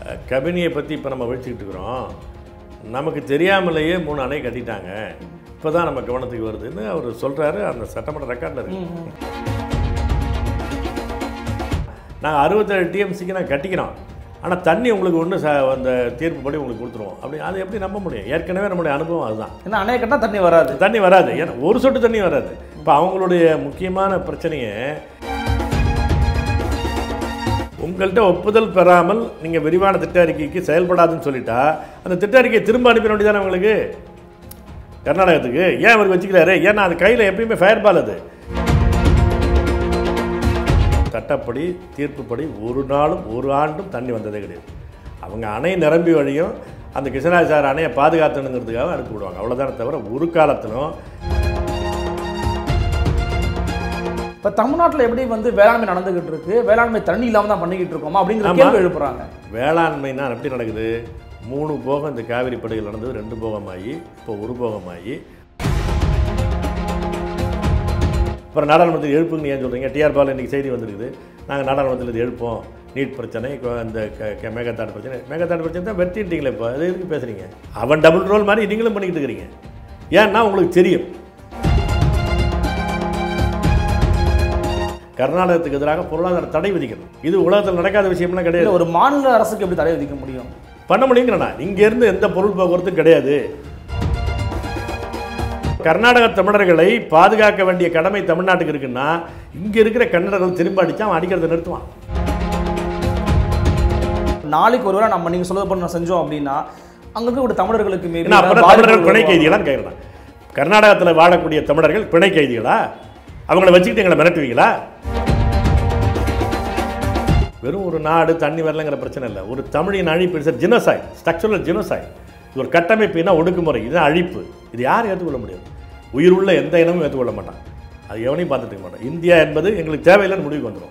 அஹ், கபினியை பற்றி இப்போ நம்ம விழிச்சுக்கிட்டு இருக்கிறோம் நமக்கு தெரியாமலேயே மூணு அணை கட்டிட்டாங்க இப்போ தான் நம்ம கவனத்துக்கு வருதுன்னு அவர் சொல்கிறாரு அந்த சட்டமன்ற ரெக்கார்டில் இருக்கு நாங்கள் அறுபத்தேழு டிஎம்சிக்கு நாங்கள் கட்டிக்கிறோம் ஆனால் தண்ணி உங்களுக்கு ஒன்று ச அந்த தீர்ப்பு படி உங்களுக்கு கொடுத்துருவோம் அப்படி அதை எப்படி நம்ப முடியும் ஏற்கனவே நம்முடைய அனுபவம் அதுதான் ஏன்னா அணையை கட்டினா தண்ணி வராது தண்ணி வராது ஏன்னா ஒரு சொட்டு தண்ணி வராது இப்போ அவங்களுடைய முக்கியமான பிரச்சனையை உங்கள்கிட்ட ஒப்புதல் பெறாமல் நீங்கள் விரிவான திட்ட அறிக்கைக்கு செயல்படாதுன்னு சொல்லிட்டா அந்த திட்ட அறிக்கையை திரும்ப அனுப்பிட வேண்டியதானே உங்களுக்கு கர்நாடகத்துக்கு ஏன் அவர் வச்சுக்கிறாரு ஏன்னா அது கையில் எப்பயுமே ஃபயர் பால் அது சட்டப்படி தீர்ப்புப்படி ஒரு நாளும் ஒரு ஆண்டும் தண்ணி வந்ததே கிடையாது அவங்க அணை நிரம்பி வழியும் அந்த கிருஷ்ணராஜ் சார் அணையை பாதுகாத்தணுங்கிறதுக்காக அனுப்பி விடுவாங்க அவ்வளோதானே தவிர ஒரு காலத்திலும் இப்போ தமிழ்நாட்டில் எப்படி வந்து வேளாண்மை நடந்துகிட்டு இருக்கு வேளாண்மை தண்ணி இல்லாமல் தான் பண்ணிக்கிட்டு இருக்கோமா அப்படிங்கிற ஆமா. கேள்வி எழுப்புறாங்க வேளாண்மைனா எப்படி நடக்குது மூணு போகம் இந்த காவிரி படுகையில் நடந்தது ரெண்டு போகமாகி இப்போ ஒரு போகமாகி அப்புறம் நாடாளுமன்றத்தில் எழுப்புங்கன்னு ஏன் சொல்கிறீங்க டிஆர் பால் இன்றைக்கி செய்தி வந்திருக்குது நாங்கள் நாடாளுமன்றத்தில் இது எழுப்போம் நீட் பிரச்சனை கொ- இந்த க- க- மேகதாடு பிரச்சனை மேகதாடு பிரச்சனை தான் வெட்டிட்டீங்களே இப்போ அது எதுக்கு பேசுகிறீங்க அவன் டபுள் ரோல் மாதிரி நீங்களும் பண்ணிக்கிட்டு இருக்கிறீங்க ஏன்னா உங்களுக்கு தெரியும் கர்நாடகத்துக்கு எதிராக பொருளாதார தடை விதிக்கணும் இது உலகத்தில் நடக்காத விஷயம்லாம் கிடையாது இல்லை ஒரு மாநில அரசுக்கு எப்படி தடை விதிக்க முடியும் பண்ண முடியுங்கிறண்ணா இங்கேருந்து எந்த பொருள் போக்குவரத்தும் கிடையாது கர்நாடக தமிழர்களை பாதுகாக்க வேண்டிய கடமை தமிழ்நாட்டுக்கு இருக்குன்னா இங்கே இருக்கிற கன்னடர்கள் திரும்ப அடிச்சா அவன் அடிக்கிறதை நிறுத்துவான் நாளைக்கு ஒருவேளை நம்ம நீங்கள் சொல்வது பண்ண செஞ்சோம் அப்படின்னா அங்கே இருக்கக்கூடிய தமிழர்களுக்கு maybe ஏன்னா அப்புறம் பாதிப்புகள் தமிழர்கள் பிணை வரும். கைதிகளான்னு கேட்குறான் கர்நாடகத்தில் வாழக்கூடிய தமிழர்கள் பிணை கைதிகளா அவங்கள வச்சுக்கிட்டு எங்களை மிரட்டுவீங்களா வெறும் ஒரு நாடு தண்ணி வரலங்கிற பிரச்சனை இல்லை ஒரு தமிழின் அழிப்பு சார் ஜினோசாய் ஸ்ட்ரக்சரல் ஜினோசாய் இது ஒரு கட்டமைப்புனா ஒடுக்குமுறை இதுதான் அழிப்பு இது யாரும் ஏற்றுக்கொள்ள முடியாது உயிர் உள்ள எந்த இனமும் ஏற்றுக்கொள்ள மாட்டான் அது எவனையும் பார்த்துட்டு இருக்க மாட்டான் இந்தியா என்பது எங்களுக்கு தேவையில்லைன்னு முடிவுக்கு வந்துடும்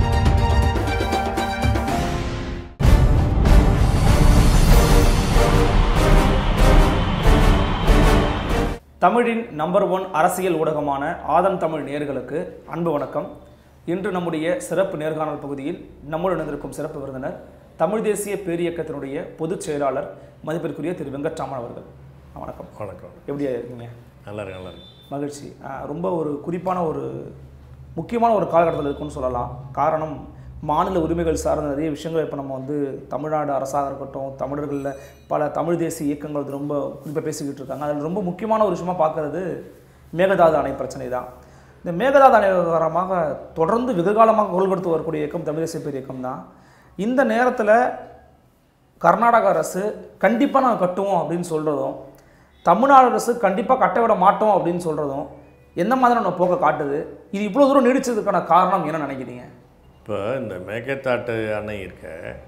தமிழின் நம்பர் ஒன் அரசியல் ஊடகமான ஆதம் தமிழ் நேயர்களுக்கு அன்பு வணக்கம் இன்று நம்முடைய சிறப்பு நேர்காணல் பகுதியில் நம்முடன் இணைந்திருக்கும் சிறப்பு விருந்தினர் தமிழ் தேசிய பேரியக்கத்தினுடைய பொதுச் செயலாளர் மதிப்பிற்குரிய திரு வெங்கட்ராமன் அவர்கள் வணக்கம் வணக்கம் எப்படி இருக்கீங்க நல்லா இருக்கு நல்லா இருக்கு மகிழ்ச்சி ஆஹ் ரொம்ப ஒரு குறிப்பான ஒரு முக்கியமான ஒரு காலகட்டத்தில் இருக்குன்னு சொல்லலாம் காரணம் மாநில உரிமைகள் சார்ந்த நிறைய விஷயங்கள் இப்போ நம்ம வந்து தமிழ்நாடு அரசாக இருக்கட்டும் தமிழர்களில் பல தமிழ் தேசிய இயக்கங்கள் வந்து ரொம்ப குறிப்பாக பேசிக்கிட்டு இருக்காங்க அதில் ரொம்ப முக்கியமான ஒரு விஷயமா பார்க்குறது மேகதாது அணை பிரச்சனை தான் இந்த மேகதாது அணை விவகாரமாக தொடர்ந்து வெகுகாலமாக குரல் கொடுத்து வரக்கூடிய இயக்கம் தமிழ் தேசிய பேர் இயக்கம் தான் இந்த நேரத்தில் கர்நாடக அரசு கண்டிப்பாக நாங்கள் கட்டுவோம் அப்படின்னு சொல்கிறதும் தமிழ்நாடு அரசு கண்டிப்பாக கட்ட விட மாட்டோம் அப்படின்னு சொல்கிறதும் எந்த மாதிரியான போக்கை காட்டுது இது இவ்வளோ தூரம் நீடிச்சதுக்கான காரணம் என்ன நினைக்கிறீங்க இப்போ இந்த மேகத்தாட்டு அணை இருக்க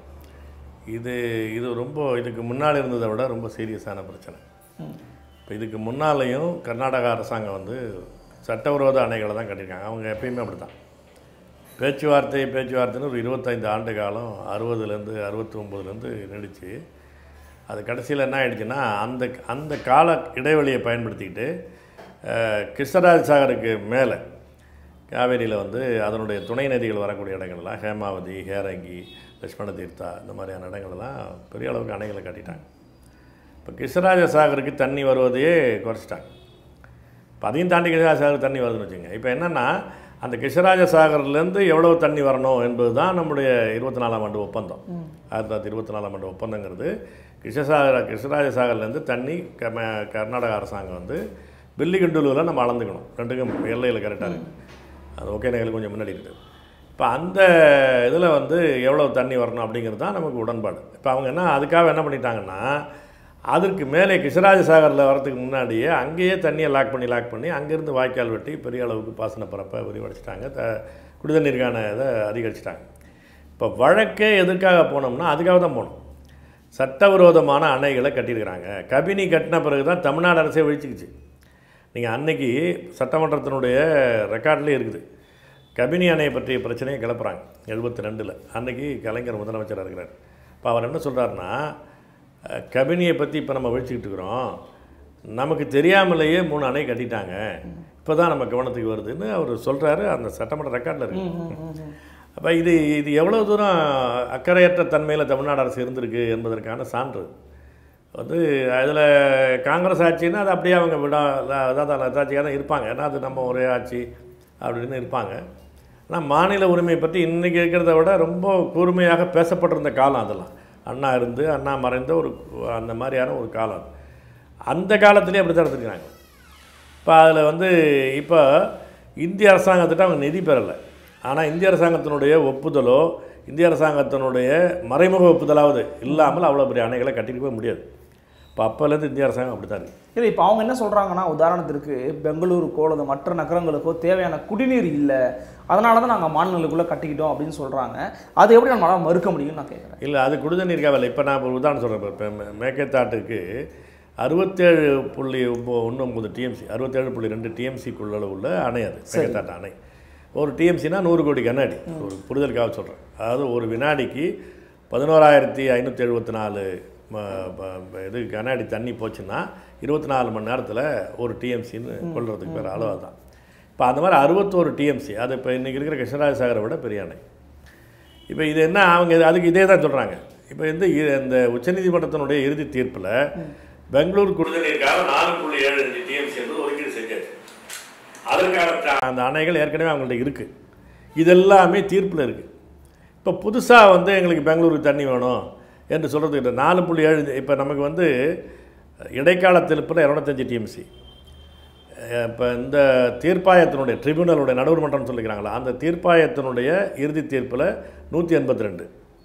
இது இது ரொம்ப இதுக்கு முன்னால் இருந்ததை விட ரொம்ப சீரியஸான பிரச்சனை இப்போ இதுக்கு முன்னாலேயும் கர்நாடகா அரசாங்கம் வந்து சட்டவிரோத அணைகளை தான் கட்டியிருக்காங்க அவங்க எப்பயுமே அப்படி தான் பேச்சுவார்த்தை பேச்சுவார்த்தைன்னு ஒரு இருபத்தைந்து ஆண்டு காலம் அறுபதுலேருந்து அறுபத்தி ஒம்போதுலேருந்து நீடிச்சு அது கடைசியில் என்ன ஆயிடுச்சுன்னா அந்த அந்த கால இடைவெளியை பயன்படுத்திக்கிட்டு அஹ், கிருஷ்ணராஜ சாகருக்கு மேலே காவேரியில் வந்து அதனுடைய துணை நதிகள் வரக்கூடிய இடங்கள்லாம் ஹேமாவதி ஹேரங்கி லட்சுமண தீர்த்தா இந்த மாதிரியான இடங்கள்லாம் பெரிய அளவுக்கு அணைகளை கட்டிட்டாங்க இப்போ கிருஷ்ணராஜ சாகருக்கு தண்ணி வருவதையே குறைச்சிட்டாங்க இப்போ அதையும் தாண்டி கிருஷ்ணராஜ சாகர் தண்ணி வருதுன்னு வச்சுங்க இப்போ என்னென்னா அந்த கிருஷ்ணராஜ சாகர்லேருந்து எவ்வளோ தண்ணி வரணும் என்பது தான் நம்முடைய இருபத்தி நாலாம் ஆண்டு ஒப்பந்தம் ஆயிரத்தி தொள்ளாயிரத்தி இருபத்தி நாலாம் ஆண்டு ஒப்பந்தங்கிறது கிருஷ்ணசாகர கிருஷ்ணராஜ சாகர்லேருந்து தண்ணி க ம- கர்நாடக அரசாங்கம் வந்து பில்லிகண்டூலூரில் நம்ம அளந்துக்கணும் ரெண்டுக்கும் எல்லையில் கரெக்டாக இருக்குது அது ஒகேனகல் கொஞ்சம் முன்னாடி இருக்குது இப்போ அந்த இதில் வந்து எவ்வளோ தண்ணி வரணும் அப்படிங்கிறது தான் நமக்கு உடன்பாடு இப்போ அவங்க என்ன அதுக்காக என்ன பண்ணிட்டாங்கன்னா அதற்கு மேலே கிருஷ்ணராஜ சாகரில் வரதுக்கு முன்னாடியே அங்கேயே தண்ணியை லாக் பண்ணி லாக் பண்ணி அங்கேருந்து வாய்க்கால் வெட்டி பெரிய அளவுக்கு பாசன பரப்பை விரிவடைச்சிட்டாங்க த குடிதண்ணீருக்கான இதை அதிகரிச்சிட்டாங்க இப்போ வழக்கே எதுக்காக போனோம்னா அதுக்காக தான் போனோம் சட்டவிரோதமான அணைகளை கட்டியிருக்கிறாங்க கபினி கட்டின பிறகு தான் தமிழ்நாடு அரசே ஒழிச்சிக்கிச்சு நீங்கள் அன்னைக்கு சட்டமன்றத்தினுடைய ரெக்கார்ட்லேயே இருக்குது கபினி அணையை பற்றிய பிரச்சனையை கிளப்புறாங்க எழுபத்தி ரெண்டில் அன்னைக்கு கலைஞர் முதலமைச்சராக இருக்கிறார் இப்போ அவர் என்ன சொல்கிறாருன்னா அஹ், கபினியை பற்றி இப்போ நம்ம விழிச்சிக்கிட்டு இருக்கிறோம் நமக்கு தெரியாமலேயே மூணு அணை கட்டிட்டாங்க இப்போ தான் நம்ம கவனத்துக்கு வருதுன்னு அவர் சொல்கிறாரு அந்த சட்டமன்ற ரெக்கார்டில் இருக்கு அப்போ இது இது எவ்வளோ தூரம் அக்கறையற்ற தன்மையில் தமிழ்நாடு அரசு இருந்திருக்கு என்பதற்கான சான்று வந்து அதில் காங்கிரஸ் ஆட்சின்னா அது அப்படியே அவங்க விடா அதாவது லதாட்சியாக தான் இருப்பாங்க ஏன்னா அது நம்ம ஒரே ஆட்சி அப்படின்னு இருப்பாங்க ஆனால் மாநில உரிமை பற்றி இன்றைக்கி இருக்கிறத விட ரொம்ப கூர்மையாக பேசப்பட்டிருந்த காலம் அதெல்லாம் அண்ணா இருந்து அண்ணா மறைந்த ஒரு அந்த மாதிரியான ஒரு காலம் அது. அந்த காலத்துலேயே அப்படி தான் எடுத்துக்கிறாங்க இப்போ அதில் வந்து இப்போ இந்திய அரசாங்கத்திட்ட அவங்க நிதி பெறலை ஆனால் இந்திய அரசாங்கத்தினுடைய ஒப்புதலோ இந்திய அரசாங்கத்தினுடைய மறைமுக ஒப்புதலாவது இல்லாமல் அவ்வளோ பெரிய அணைகளை கட்டிருக்கவே முடியாது இப்போ அப்போலேருந்து இந்திய அரசாங்கம் அப்படி தான் இருக்குது இல்லை இப்போ அவங்க என்ன சொல்கிறாங்கன்னா உதாரணத்திற்கு பெங்களூருக்கோ அல்லது மற்ற நகரங்களுக்கோ தேவையான குடிநீர் இல்லை அதனால தான் நாங்கள் மாநிலங்களுக்குள்ளே கட்டிக்கிட்டோம் அப்படின்னு சொல்கிறாங்க அது எப்படி நம்மளால் மறுக்க முடியும்னு நான் கேட்குறேன் இல்லை அது குடிநீர் காவல் இப்போ நான் ஒரு உதாரணம் சொல்கிறேன் இப்போ மே- மேற்கத்தாட்டுக்கு அறுபத்தேழு புள்ளி ஒம்போ- ஒன்று ஒம்பது டிஎம்சி அறுபத்தேழு புள்ளி ரெண்டு டிஎம்சிக்குள்ள உள்ள அணை அது மேற்கத்தாட்டு அணை ஒரு டிஎம்சினா நூறு கோடி கண்ணாடி ஒரு புரிதலுக்காக சொல்கிறேன் அதாவது ஒரு வினாடிக்கு பதினோராயிரத்தி ஐநூற்றி எழுபத்தி நாலு இது கண்ணாடி தண்ணி போச்சுன்னா இருபத்தி நாலு மணி நேரத்தில் ஒரு டிஎம்சின்னு கொள்றதுக்கு பேர் அளவு தான் இப்போ அந்த மாதிரி அறுபத்தோரு டிஎம்சி அது இப்போ இன்றைக்கி இருக்கிற கிருஷ்ணராஜ சாகரை விட பெரிய அணை இப்போ இது என்ன அவங்க இது- அதுக்கு இதே தான் சொல்கிறாங்க இப்போ இந்த இ- இந்த உச்சநீதிமன்றத்தினுடைய இறுதி தீர்ப்பில் பெங்களூர் குடிநீருக்காக நாலு புள்ளி ஏழு அஞ்சு டிஎம்சி என்பது ஒதுக்கீடு செஞ்சாச்சு அதற்கான த- அந்த அணைகள் ஏற்கனவே அவங்கள்ட்ட இருக்குது இதெல்லாமே தீர்ப்பில் இருக்குது இப்போ புதுசாக வந்து எங்களுக்கு பெங்களூருக்கு தண்ணி வேணும் என்று சொல்கிறதுக்கு நாலு புள்ளி ஏழு இப்போ நமக்கு வந்து இடைக்கால தீர்ப்பில் இரநூத்தஞ்சு டிஎம்சி இப்போ இந்த தீர்ப்பாயத்தினுடைய ட்ரிபியூனலுடைய நடுவர் மன்றம்னு சொல்லிக்கிறாங்களா அந்த தீர்ப்பாயத்தினுடைய இறுதி தீர்ப்பில் நூற்றி எண்பத்தி ரெண்டு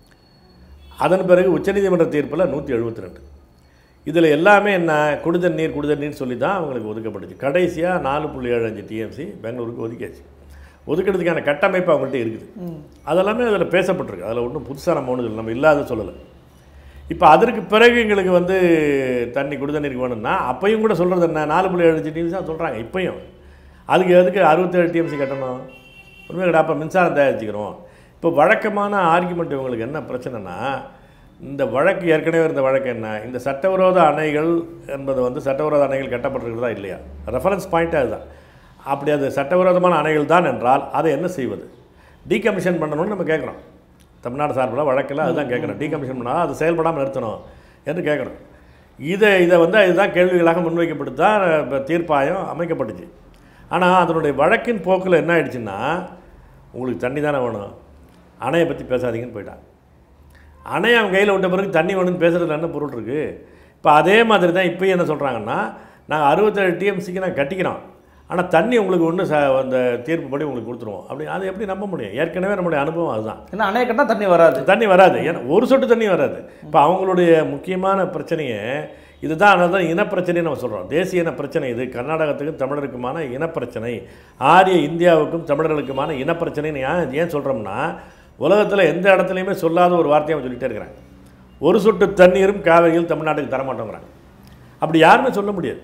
அதன் பிறகு உச்சநீதிமன்ற தீர்ப்பில் நூற்றி எழுபத்தி ரெண்டு இதில் எல்லாமே என்ன குடிதல் நீர் குடிதல் நீர் சொல்லி தான் அவங்களுக்கு ஒதுக்கப்பட்டுச்சு கடைசியாக நாலு புள்ளி ஏழு அஞ்சு டிஎம்சி பெங்களூருக்கு ஒதுக்கியாச்சு ஒதுக்கிறதுக்கான கட்டமைப்பு அவங்கள்ட்ட இருக்குது அதெல்லாமே அதில் பேசப்பட்டிருக்கு அதில் ஒன்றும் புதுசாக நம்ம ஒன்றும் நம்ம இல்லாத சொல்லலை இப்போ அதற்கு பிறகு எங்களுக்கு வந்து தண்ணி குடிதண்ணீருக்கு வேணும்னா அப்பையும் கூட சொல்கிறது என்ன நாலு புள்ளி ஏழு டிஎம்சி தான் சொல்கிறாங்க இப்பையும் அதுக்கு எதுக்கு அறுபத்தேழு டிஎம்சி கட்டணும் உண்மை கிடையாது அப்போ மின்சாரம் தயாரிச்சுக்கிறோம் இப்போ வழக்கமான ஆர்குமெண்ட் இவங்களுக்கு என்ன பிரச்சனைனா இந்த வழக்கு ஏற்கனவே இருந்த வழக்கு என்ன இந்த சட்டவிரோத அணைகள் என்பது வந்து சட்டவிரோத அணைகள் கட்டப்பட்டிருக்கிறதா இல்லையா ரெஃபரன்ஸ் பாயிண்ட் அதுதான் அப்படி அது சட்டவிரோதமான அணைகள் தான் என்றால் அதை என்ன செய்வது டீகமிஷன் பண்ணணும்னு நம்ம கேட்குறோம் தமிழ்நாடு சார்பில் வழக்கில் அதுதான் கேட்குறோம் டீகமிஷன் பண்ணால் அது செயல்படாமல் நிறுத்தணும் என்று கேட்குறோம் இதை இதை வந்து இதுதான் கேள்விகளாக முன்வைக்கப்பட்டு தான் இப்போ தீர்ப்பாயம் அமைக்கப்பட்டுச்சு ஆனால் அதனுடைய வழக்கின் போக்கில் என்ன ஆயிடுச்சுன்னா உங்களுக்கு தண்ணி தானே வேணும் அணையை பற்றி பேசாதீங்கன்னு போயிட்டான் அணையை அவன் கையில் விட்ட பிறகு தண்ணி வேணும்னு பேசுகிறதுல என்ன பொருள் இருக்குது இப்போ அதே மாதிரி தான் இப்போயும் என்ன சொல்கிறாங்கன்னா நாங்கள் அறுபத்தேழு டிஎம்சிக்கு நாங்கள் கட்டிக்கிறோம் ஆனால் தண்ணி உங்களுக்கு ஒன்று ச அந்த தீர்ப்பு படி உங்களுக்கு கொடுத்துருவோம் அப்படி அதை எப்படி நம்ப முடியும் ஏற்கனவே நம்முடைய அனுபவம் அதுதான் ஏன்னா அணையை கட்டினா தண்ணி வராது தண்ணி வராது ஏன்னா ஒரு சொட்டு தண்ணி வராது இப்போ அவங்களுடைய முக்கியமான பிரச்சனையே இதுதான் அதான் இனப்பிரச்சனைன்னு நம்ம சொல்கிறோம் தேசிய இன பிரச்சனை இது கர்நாடகத்துக்கும் தமிழருக்குமான இனப்பிரச்சனை ஆரிய இந்தியாவுக்கும் தமிழர்களுக்குமான இனப்பிரச்சனைன்னு ஏன் ஏன் சொல்கிறோம்னா உலகத்தில் எந்த இடத்துலையுமே சொல்லாத ஒரு வார்த்தையை அவன் சொல்லிகிட்டே இருக்கிறாங்க ஒரு சொட்டு தண்ணீரும் காவிரியில் தமிழ்நாட்டுக்கு தரமாட்டோங்கிறாங்க அப்படி யாருமே சொல்ல முடியாது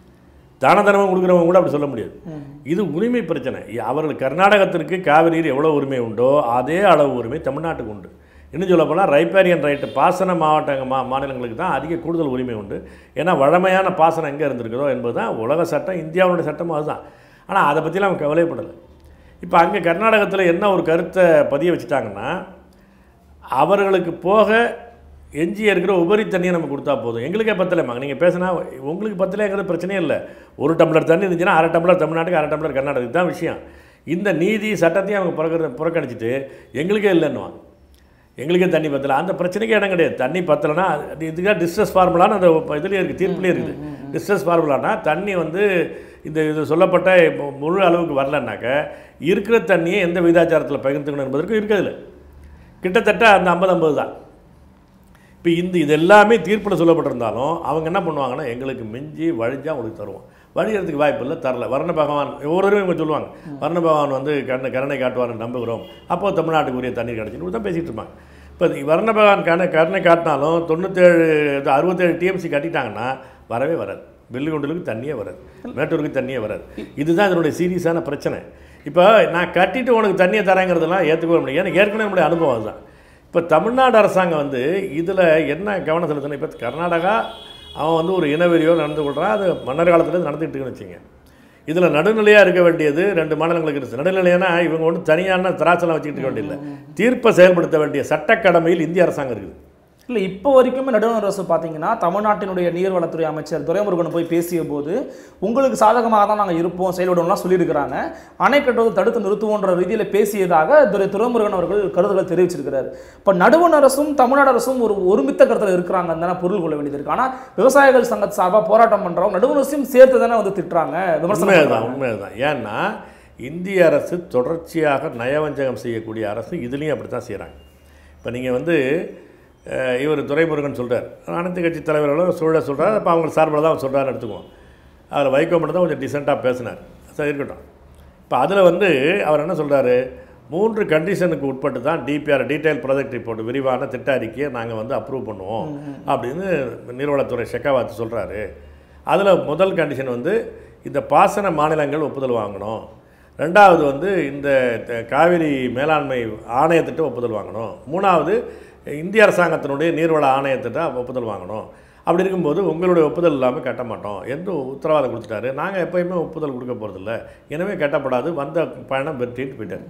தான தர்மம் கொடுக்குறவங்க கூட அப்படி சொல்ல முடியாது இது உரிமை பிரச்சனை அவர்கள் கர்நாடகத்திற்கு காவிரியில் எவ்வளோ உரிமை உண்டோ அதே அளவு உரிமை தமிழ்நாட்டுக்கு உண்டு இன்னும் சொல்ல போனால் ரைப்பேரியன் ரைட்டு பாசன மாவட்ட மா மாநிலங்களுக்கு தான் அதிக கூடுதல் உரிமை உண்டு ஏன்னா வழமையான பாசனம் எங்கே இருந்திருக்குதோ என்பது தான் உலக சட்டம் இந்தியாவுடைய சட்டமும் அதுதான் ஆனால் அதை பற்றிலாம் அவங்க கவலைப்படலை இப்போ அங்கே கர்நாடகத்தில் என்ன ஒரு கருத்தை பதிய வச்சுட்டாங்கன்னா அவர்களுக்கு போக எஞ்சி இருக்கிற உபரி தண்ணியை நம்ம கொடுத்தா போதும் எங்களுக்கே பத்தலைம்மா நீங்கள் பேசினா உங்களுக்கு பத்தலைங்கிறது பிரச்சனையே இல்லை ஒரு டம்ளர் தண்ணி இருந்துச்சுன்னா அரை டம்ளர் தமிழ்நாட்டுக்கு அரை டம்ளர் கர்நாடகத்துக்கு தான் விஷயம் இந்த நீதி சட்டத்தையும் அவங்க புறக்கிற புறக்கணிச்சிட்டு எங்களுக்கே இல்லைன்னுவாங்க எங்களுக்கே தண்ணி பத்தலை அந்த பிரச்சனைக்கு இடம் கிடையாது தண்ணி பத்தலைன்னா அது இதுக்காக டிஸ்ட்ரஸ் ஃபார்முலான்னு அந்த இதுலேயே இருக்குது தீர்ப்புலேயே இருக்குது டிஸ்ட்ரஸ் ஃபார்முலானா தண்ணி வந்து இந்த இது சொல்லப்பட்ட மு- முழு அளவுக்கு வரலன்னாக்க இருக்கிற தண்ணியை எந்த விகிதாச்சாரத்தில் பகிர்ந்துக்கணும் என்பதற்கு இருக்கிறதுல கிட்டத்தட்ட அந்த ஐம்பது ஐம்பது தான் இப்போ இந்த இது எல்லாமே தீர்ப்பில் சொல்லப்பட்டிருந்தாலும் அவங்க என்ன பண்ணுவாங்கன்னா எங்களுக்கு மிஞ்சி வழிஞ்சா உங்களுக்கு தருவோம் வழிகிறதுக்கு வாய்ப்பு இல்லை தரல வர்ண பகவான் ஒவ்வொருவரும் இவங்க சொல்லுவாங்க வர்ண பகவான் வந்து கண்ண கருணை காட்டுவார்னு நம்புகிறோம் அப்போ தமிழ்நாட்டுக்கு உரிய தண்ணீர் கிடச்சின்னு தான் பேசிகிட்டு இருப்பாங்க இப்போ வர்ண பகவான் கண்ணை கருணை காட்டினாலும் தொண்ணூற்றேழு இது அறுபத்தேழு டிஎம்சி கட்டிட்டாங்கன்னா வரவே வராது வெள்ளிகுண்டலுக்கு தண்ணியே வராது மேட்டூருக்கு தண்ணியே வராது இதுதான் இதனுடைய சீரியஸான பிரச்சனை இப்போ நான் கட்டிட்டு உனக்கு தண்ணியை தரேங்கிறதெல்லாம் ஏற்றுக்கவே முடியாது எனக்கு ஏற்கனவே நம்முடைய அனுபவம் அதுதான் இப்போ தமிழ்நாடு அரசாங்கம் வந்து இதில் என்ன கவனம் செலுத்தணும் இப்போ கர்நாடகா அவன் வந்து ஒரு இனவெறியோ நடந்து கொள்கிறான் அது மன்னர் காலத்துலேருந்து நடந்துகிட்டு இருக்குன்னு வச்சுங்க இதில் நடுநிலையாக இருக்க வேண்டியது ரெண்டு மாநிலங்களுக்கு இருக்குது நடுநிலையானா இவங்க ஒன்றும் தனியான திராட்செல்லாம் வச்சுக்கிட்டு இருக்க வேண்டியதில்லை தீர்ப்பை செயல்படுத்த வேண்டிய சட்டக்கடமையில் இந்திய அரசாங்கம் இருக்குது இல்லை இப்போ வரைக்குமே நடுவர் அரசு பார்த்தீங்கன்னா தமிழ்நாட்டினுடைய நீர்வளத்துறை அமைச்சர் துரைமுருகன் போய் பேசிய போது உங்களுக்கு சாதகமாக தான் நாங்கள் இருப்போம் செயல்படுவோம்லாம் சொல்லியிருக்கிறாங்க அணை கட்டுவது தடுத்து நிறுத்துவோன்ற ரீதியில் பேசியதாக துரை துரைமுருகன் அவர்கள் கருத்துக்களை தெரிவிச்சிருக்கிறார் இப்போ நடுவண் அரசும் தமிழ்நாடு அரசும் ஒரு ஒருமித்த கருத்தில் இருக்கிறாங்க தானே பொருள் கொள்ள வேண்டியது இருக்கு ஆனால் விவசாயிகள் சங்க சார்பாக போராட்டம் பண்ணுறவங்க நடுவண் அரசையும் சேர்த்து தானே வந்து திட்டுறாங்க விமர்சனம் உண்மைதான் பண்றாங்க. உண்மைதான் ஏன்னா இந்திய அரசு தொடர்ச்சியாக நயவஞ்சகம் செய்யக்கூடிய அரசு இதுலேயும் அப்படி தான் செய்கிறாங்க இப்போ நீங்கள் வந்து அஹ், இவர் துரைமுருகன் சொல்கிறார் அனைத்து கட்சி தலைவர்களும் சூழ சொல்கிறார் அப்போ அவங்க சார்பில் தான் அவர் சொல்கிறாருன்னு எடுத்துக்குவோம் அதில் வைகோ மட்டும் தான் கொஞ்சம் டிசெண்டாக பேசினார் சரி இருக்கட்டும் இப்போ அதில் வந்து அவர் என்ன சொல்கிறாரு மூன்று கண்டிஷனுக்கு உட்பட்டு தான் டிபிஆர் டீடைல் ப்ராஜெக்ட் ரிப்போர்ட் விரிவான திட்ட அறிக்கையை நாங்கள் வந்து அப்ரூவ் பண்ணுவோம் அப்படின்னு நீர்வளத்துறை ஷெக்காவாத் சொல்கிறாரு அதில் முதல் கண்டிஷன் வந்து இந்த பாசன மாநிலங்கள் ஒப்புதல் வாங்கணும் ரெண்டாவது வந்து இந்த த- காவிரி மேலாண்மை ஆணையத்திட்ட ஒப்புதல் வாங்கணும் மூணாவது இந்திய அரசாங்கத்தினுடைய நீர்வள ஆணையத்திட்ட ஒப்புதல் வாங்கணும் அப்படி இருக்கும்போது உங்களுடைய ஒப்புதல் இல்லாமல் கட்ட மாட்டோம் என்று உத்தரவாதம் கொடுத்துட்டாரு நாங்கள் எப்பயுமே ஒப்புதல் கொடுக்க போகிறதில்ல எனவே கட்டப்படாது வந்த பயணம் வெற்றிட்டு போயிட்டார்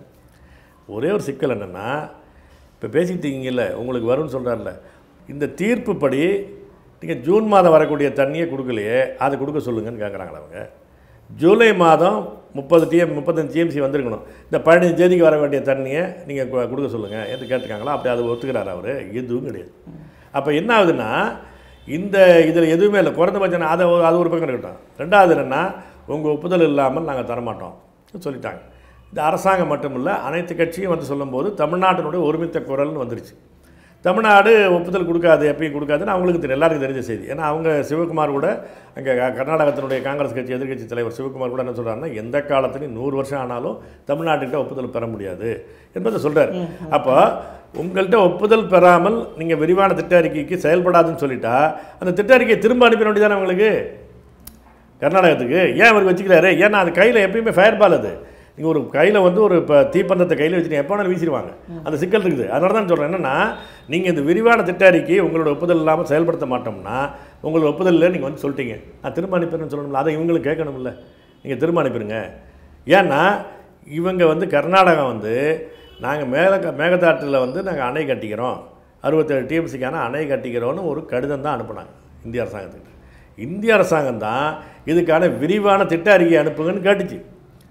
ஒரே ஒரு சிக்கல் என்னென்னா இப்போ பேசிட்டீங்கல்ல உங்களுக்கு வரும்னு சொல்கிறார்ல இந்த தீர்ப்பு படி நீங்கள் ஜூன் மாதம் வரக்கூடிய தண்ணியை கொடுக்கலையே அதை கொடுக்க சொல்லுங்கன்னு கேட்குறாங்களா அவங்க ஜூலை மாதம் முப்பது டிஎம் முப்பத்தஞ்சு டிஎம்சி வந்திருக்கணும் இந்த பதினஞ்சு தேதிக்கு வர வேண்டிய தண்ணியை நீங்கள் கொடுக்க சொல்லுங்கள் என்று கேட்டிருக்காங்களா அப்படி அதை ஒத்துக்கிறார் அவர் எதுவும் கிடையாது அப்போ என்ன ஆகுதுன்னா இந்த இதில் எதுவுமே இல்லை குறைந்தபட்சம் அதை ஒரு- அது ஒரு பக்கம் இருக்கட்டும் ரெண்டாவது என்னென்னா உங்கள் ஒப்புதல் இல்லாமல் நாங்கள் தரமாட்டோம் சொல்லிட்டாங்க இந்த அரசாங்கம் மட்டும் இல்லை அனைத்து கட்சியும் வந்து சொல்லும்போது தமிழ்நாட்டினுடைய ஒருமித்த குரல்னு வந்துருச்சு தமிழ்நாடு ஒப்புதல் கொடுக்காது எப்பயும் கொடுக்காதுன்னு அவங்களுக்கு தெரியும் எல்லாருக்கும் தெரிஞ்ச செய்தி ஏன்னா அவங்க சிவகுமார் கூட அங்கே கர்நாடகத்தினுடைய காங்கிரஸ் கட்சி எதிர்க்கட்சி தலைவர் சிவகுமார் கூட என்ன சொல்கிறாருன்னா எந்த காலத்துலையும் நூறு வருஷம் ஆனாலும் தமிழ்நாட்டுக்கிட்ட ஒப்புதல் பெற முடியாது என்பதை சொல்கிறார் அப்போ உங்கள்கிட்ட ஒப்புதல் பெறாமல் நீங்கள் விரிவான திட்ட அறிக்கைக்கு செயல்படாதுன்னு சொல்லிட்டா அந்த திட்ட அறிக்கையை திரும்ப அனுப்ப வேண்டியதானே உங்களுக்கு கர்நாடகத்துக்கு ஏன் அவர் வச்சுக்கிறாரு ஏன்னா அது கையில் எப்பயுமே ஃபயர் பால் அது நீங்கள் ஒரு கையில் வந்து ஒரு இப்போ தீப்பந்தத்தை கையில் வச்சுட்டு எப்போ வேணாலும் வீசிடுவாங்க அந்த சிக்கல் இருக்குது அதனால தான் சொல்கிறேன் என்னென்னா நீங்கள் இந்த விரிவான திட்ட அறிக்கையை உங்களோட ஒப்புதல் இல்லாமல் செயல்படுத்த மாட்டோம்னா உங்களோட ஒப்புதல் இல்லை நீங்கள் வந்து சொல்லிட்டீங்க நான் திரும்ப அனுப்பிடுறேன்னு சொல்லணும்ல அதை இவங்களுக்கு கேட்கணும்ல நீங்கள் திரும்ப அனுப்பிடுங்க ஏன்னா இவங்க வந்து கர்நாடகம் வந்து நாங்கள் மேல மேகதாட்டில் வந்து நாங்கள் அணை கட்டிக்கிறோம் அறுபத்தேழு டிஎம்சிக்கான அணை கட்டிக்கிறோன்னு ஒரு கடிதம் தான் அனுப்புனாங்க இந்திய அரசாங்கத்துக்கு இந்திய அரசாங்கம் தான் இதுக்கான விரிவான திட்ட அறிக்கை அனுப்புங்கன்னு கேட்டுச்சு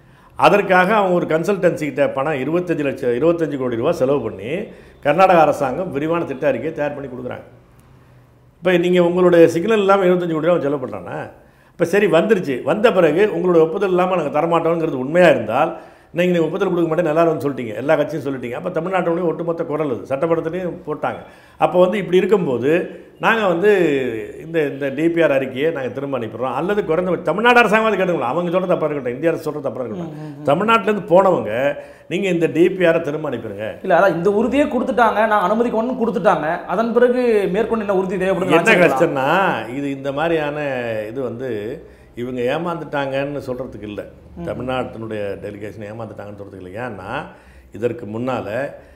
அதற்காக அவங்க ஒரு கன்சல்டன்சி கிட்ட பணம் இருபத்தஞ்சு லட்சம் இருபத்தஞ்சு கோடி ரூபா செலவு பண்ணி கர்நாடக அரசாங்கம் விரிவான திட்ட அறிக்கையை தயார் பண்ணி கொடுக்குறாங்க இப்போ நீங்கள் உங்களுடைய சிக்னல் இல்லாமல் இருபத்தஞ்சு கோடி ரூபா செலவு பண்ணுறானே இப்போ சரி வந்துருச்சு வந்த பிறகு உங்களுடைய ஒப்புதல் இல்லாமல் நாங்கள் தரமாட்டோங்கிறது உண்மையாக இருந்தால் நீங்கள் நீங்கள் ஒப்புதல் கொடுக்க மாட்டேன் எல்லாரும் வந்து சொல்லிட்டீங்க எல்லா கட்சியும் சொல்லிட்டீங்க அப்போ தமிழ்நாட்டுடைய ஒட்டுமொத்த குரல் அது சட்டப்படத்துலையும் போட்டாங்க அப்போ வந்து இப்படி இருக்கும்போது நாங்கள் வந்து இந்த இந்த டிபிஆர் அறிக்கையை நாங்கள் திரும்ப அனுப்பிடுறோம் அல்லது குறைந்த தமிழ்நாடு அரசாங்கம் அது கேட்டுங்களா அவங்க சொல்கிறது தப்பாக இருக்கட்டும் இந்திய அரசு சொல்கிறது தப்பாக இருக்கட்டும் தமிழ்நாட்டிலேருந்து போனவங்க நீங்கள் இந்த டிபிஆரை திரும்ப அனுப்பிடுங்க இல்ல அதான் இந்த உறுதியே கொடுத்துட்டாங்க நான் அனுமதிக்கு ஒன்று கொடுத்துட்டாங்க அதன் பிறகு மேற்கொண்டு என்ன உறுதி தேவைப்படுது என்ன கஷ்டம்னா இது இந்த மாதிரியான இது வந்து இவங்க ஏமாந்துட்டாங்கன்னு சொல்கிறதுக்கு இல்லை தமிழ்நாட்டினுடைய டெலிகேஷன் ஏமாந்துட்டாங்கன்னு சொல்கிறதுக்கு இல்லை ஏன்னா இதற்கு முன்னால்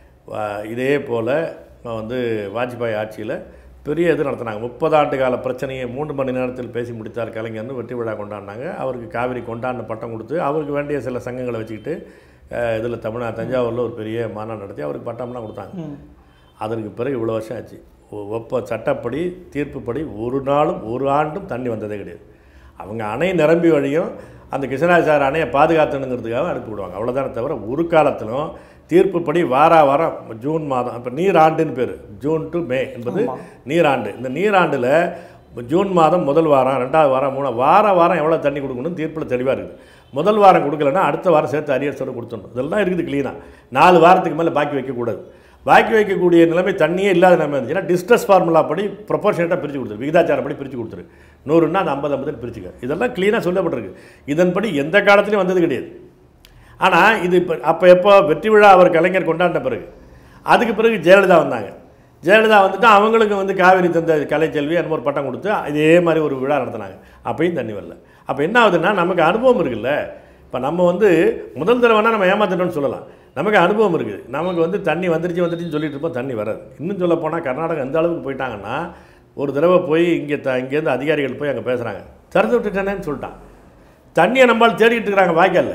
இதே போல் வந்து வாஜ்பாய் ஆட்சியில் பெரிய இது நடத்தினாங்க முப்பது ஆண்டு கால பிரச்சனையை மூன்று மணி நேரத்தில் பேசி முடித்தார் கலைஞர்னு வெற்றி விழா கொண்டாடினாங்க அவருக்கு காவிரி கொண்டாடின பட்டம் கொடுத்து அவருக்கு வேண்டிய சில சங்கங்களை வச்சுக்கிட்டு இதில் தமிழ்நா தஞ்சாவூரில் ஒரு பெரிய மாநாடு நடத்தி அவருக்கு பட்டம்லாம் கொடுத்தாங்க அதற்கு பிறகு இவ்வளோ வருஷம் ஆச்சு ஒ- ஒப்ப சட்டப்படி தீர்ப்புப்படி ஒரு நாளும் ஒரு ஆண்டும் தண்ணி வந்ததே கிடையாது அவங்க அணை நிரம்பி வழியும் அந்த கிருஷ்ணராஜார் அணையை பாதுகாத்தணுங்கிறதுக்காக அனுப்பி விடுவாங்க அவ்வளோதானே தவிர ஒரு காலத்திலும் தீர்ப்புப்படி வாரா வாரம் ஜூன் மாதம் இப்போ நீராண்டுன்னு பேர் ஜூன் டு மே என்பது நீராண்டு இந்த நீராண்டில் ஜூன் மாதம் முதல் வாரம் ரெண்டாவது வாரம் மூணு வார வாரம் எவ்வளோ தண்ணி கொடுக்கணும் தீர்ப்பில் தெளிவாக இருக்குது முதல் வாரம் கொடுக்கலன்னா அடுத்த வாரம் சேர்த்து அரியர்ஸோடு கொடுத்துடணும் இதெல்லாம் இருக்குது க்ளீனாக நாலு வாரத்துக்கு மேலே பாக்கி வைக்கக்கூடாது பாக்கி வைக்கக்கூடிய நிலைமை தண்ணியே இல்லாத நிலைமை இருந்துச்சுன்னா டிஸ்ட்ரஸ் ஃபார்முலா படி ப்ரொபோர்ஷனேட்டாக பிரித்து கொடுத்துரு விகிதாச்சாரப்படி பிரித்து கொடுத்துரு நூறுன்னா அது ஐம்பது ஐம்பதுன்னு பிரிச்சுக்க இதெல்லாம் க்ளீனாக சொல்லப்பட்டிருக்கு இதன்படி எந்த காலத்துலையும் வந்தது கிடையாது ஆனால் இது இப்போ அப்போ எப்போ வெற்றி விழா அவர் கலைஞர் கொண்டாடின பிறகு அதுக்கு பிறகு ஜெயலலிதா வந்தாங்க ஜெயலலிதா வந்துட்டு அவங்களுக்கு வந்து காவிரி தந்த கலைச்செல்வி அந்த ஒரு பட்டம் கொடுத்து இதே மாதிரி ஒரு விழா நடத்தினாங்க அப்பயும் தண்ணி வரல அப்போ என்ன ஆகுதுன்னா நமக்கு அனுபவம் இருக்குல்ல இப்போ நம்ம வந்து முதல் தடவைனா நம்ம ஏமாத்திட்டோம்னு சொல்லலாம் நமக்கு அனுபவம் இருக்குது நமக்கு வந்து தண்ணி வந்துருச்சு வந்துருச்சுன்னு சொல்லிட்டு இருப்போம் தண்ணி வராது இன்னும் சொல்ல போனால் கர்நாடகா எந்த அளவுக்கு போயிட்டாங்கன்னா ஒரு தடவை போய் இங்கே த இங்கேருந்து அதிகாரிகள் போய் அங்கே பேசுகிறாங்க திறந்து விட்டுட்டேனேன்னு சொல்லிட்டான் தண்ணியை நம்மால் தேடிட்டு இருக்கிறாங்க வாய்க்காலில்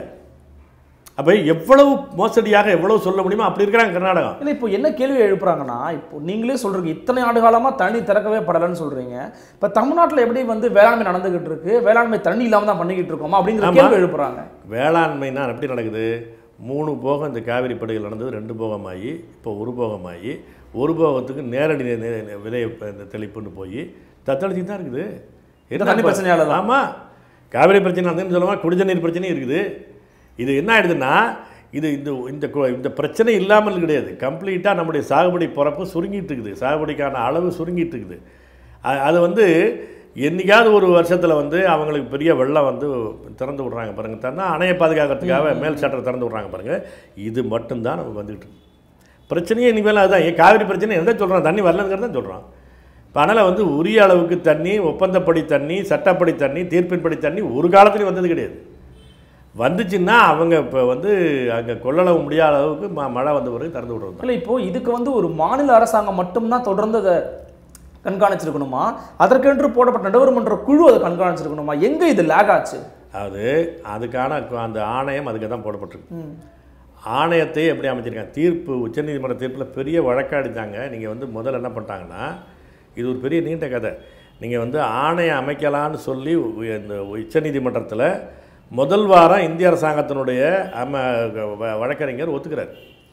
அப்போ எவ்வளவு மோசடியாக எவ்வளவு சொல்ல முடியுமோ அப்படி இருக்கிறாங்க கர்நாடகம் இல்லை இப்போ என்ன கேள்வி எழுப்புறாங்கன்னா இப்போ நீங்களே சொல்றீங்க இத்தனை ஆண்டு காலமா தண்ணி திறக்கவே படலைன்னு சொல்றீங்க இப்போ தமிழ்நாட்டில் எப்படி வந்து வேளாண்மை நடந்துகிட்டு இருக்கு வேளாண்மை தண்ணி இல்லாம தான் பண்ணிக்கிட்டு இருக்கோமா அப்படிங்கிற ஆமா. கேள்வி எழுப்புறாங்க வேளாண்மைனா எப்படி நடக்குது மூணு போகம் இந்த காவிரி படுகையில் நடந்தது ரெண்டு போகமாகி இப்போ ஒரு போகமாகி ஒரு போகத்துக்கு நேரடி நே- நே- விலை இப்ப இந்த தெளிப்புன்னு போய் தத்தளிச்சு தான் இருக்குது இந்த தண்ணி பிரச்சனையால தான். ஆமாம் காவிரி பிரச்சனை நடந்துன்னு சொல்லுவாங்க குடிநீர் பிரச்சனையும் இருக்குது இது என்ன ஆயிடுதுன்னா இது இந்த இந்த கு- இந்த பிரச்சனை இல்லாமல் கிடையாது கம்ப்ளீட்டாக நம்முடைய சாகுபடி பிறப்பு சுருங்கிட்டு இருக்குது சாகுபடிக்கான அளவு சுருங்கிட்டு இருக்குது அ- அது வந்து என்னைக்காவது ஒரு வருஷத்தில் வந்து அவங்களுக்கு பெரிய வெள்ளம் வந்து திறந்து விட்றாங்க பாருங்க தன்னா அணையை பாதுகாக்கிறதுக்காக மேல் சட்டர் திறந்து விட்றாங்க பாருங்க இது மட்டும்தான் நமக்கு வந்துக்கிட்டு இருக்கு பிரச்சனையே இனிமேல் அதுதான் ஏன் காவிரி பிரச்சனை எந்த சொல்கிறோம் தண்ணி வரலங்கிறது தான் சொல்கிறோம் இப்போ அதனால் வந்து உரிய அளவுக்கு தண்ணி ஒப்பந்தப்படி தண்ணி சட்டப்படி தண்ணி தீர்ப்பின்படி தண்ணி ஒரு காலத்துலையும் வந்தது கிடையாது வந்துச்சுன்னா அவங்க இப்போ வந்து அங்கே கொள்ளளவு முடியாத அளவுக்கு ம மழை வந்த பிறகு திறந்து விடுறது இல்லை இப்போ இதுக்கு வந்து ஒரு மாநில அரசாங்கம் மட்டும்தான் தொடர்ந்து அதை கண்காணிச்சிருக்கணுமா அதற்கென்று போடப்பட்ட நடுவர்மன்ற குழு அதை கண்காணிச்சிருக்கணுமா எங்க இது லேக் ஆச்சு அது அதுக்கான கு- அந்த ஆணையம் அதுக்கு தான் போடப்பட்டிருக்கு ஆணையத்தை எப்படி அமைச்சிருக்காங்க தீர்ப்பு உச்சநீதிமன்ற தீர்ப்பில் பெரிய வழக்காடித்தாங்க நீங்கள் வந்து முதல்ல என்ன பண்ணிட்டாங்கன்னா இது ஒரு பெரிய நீண்ட கதை நீங்கள் வந்து ஆணையம் அமைக்கலான்னு சொல்லி உ- இந்த உச்சநீதிமன்றத்தில் முதல் வாரம் இந்திய அரசாங்கத்தினுடைய அம வ- வழக்கறிஞர் ஒத்துக்கிறார்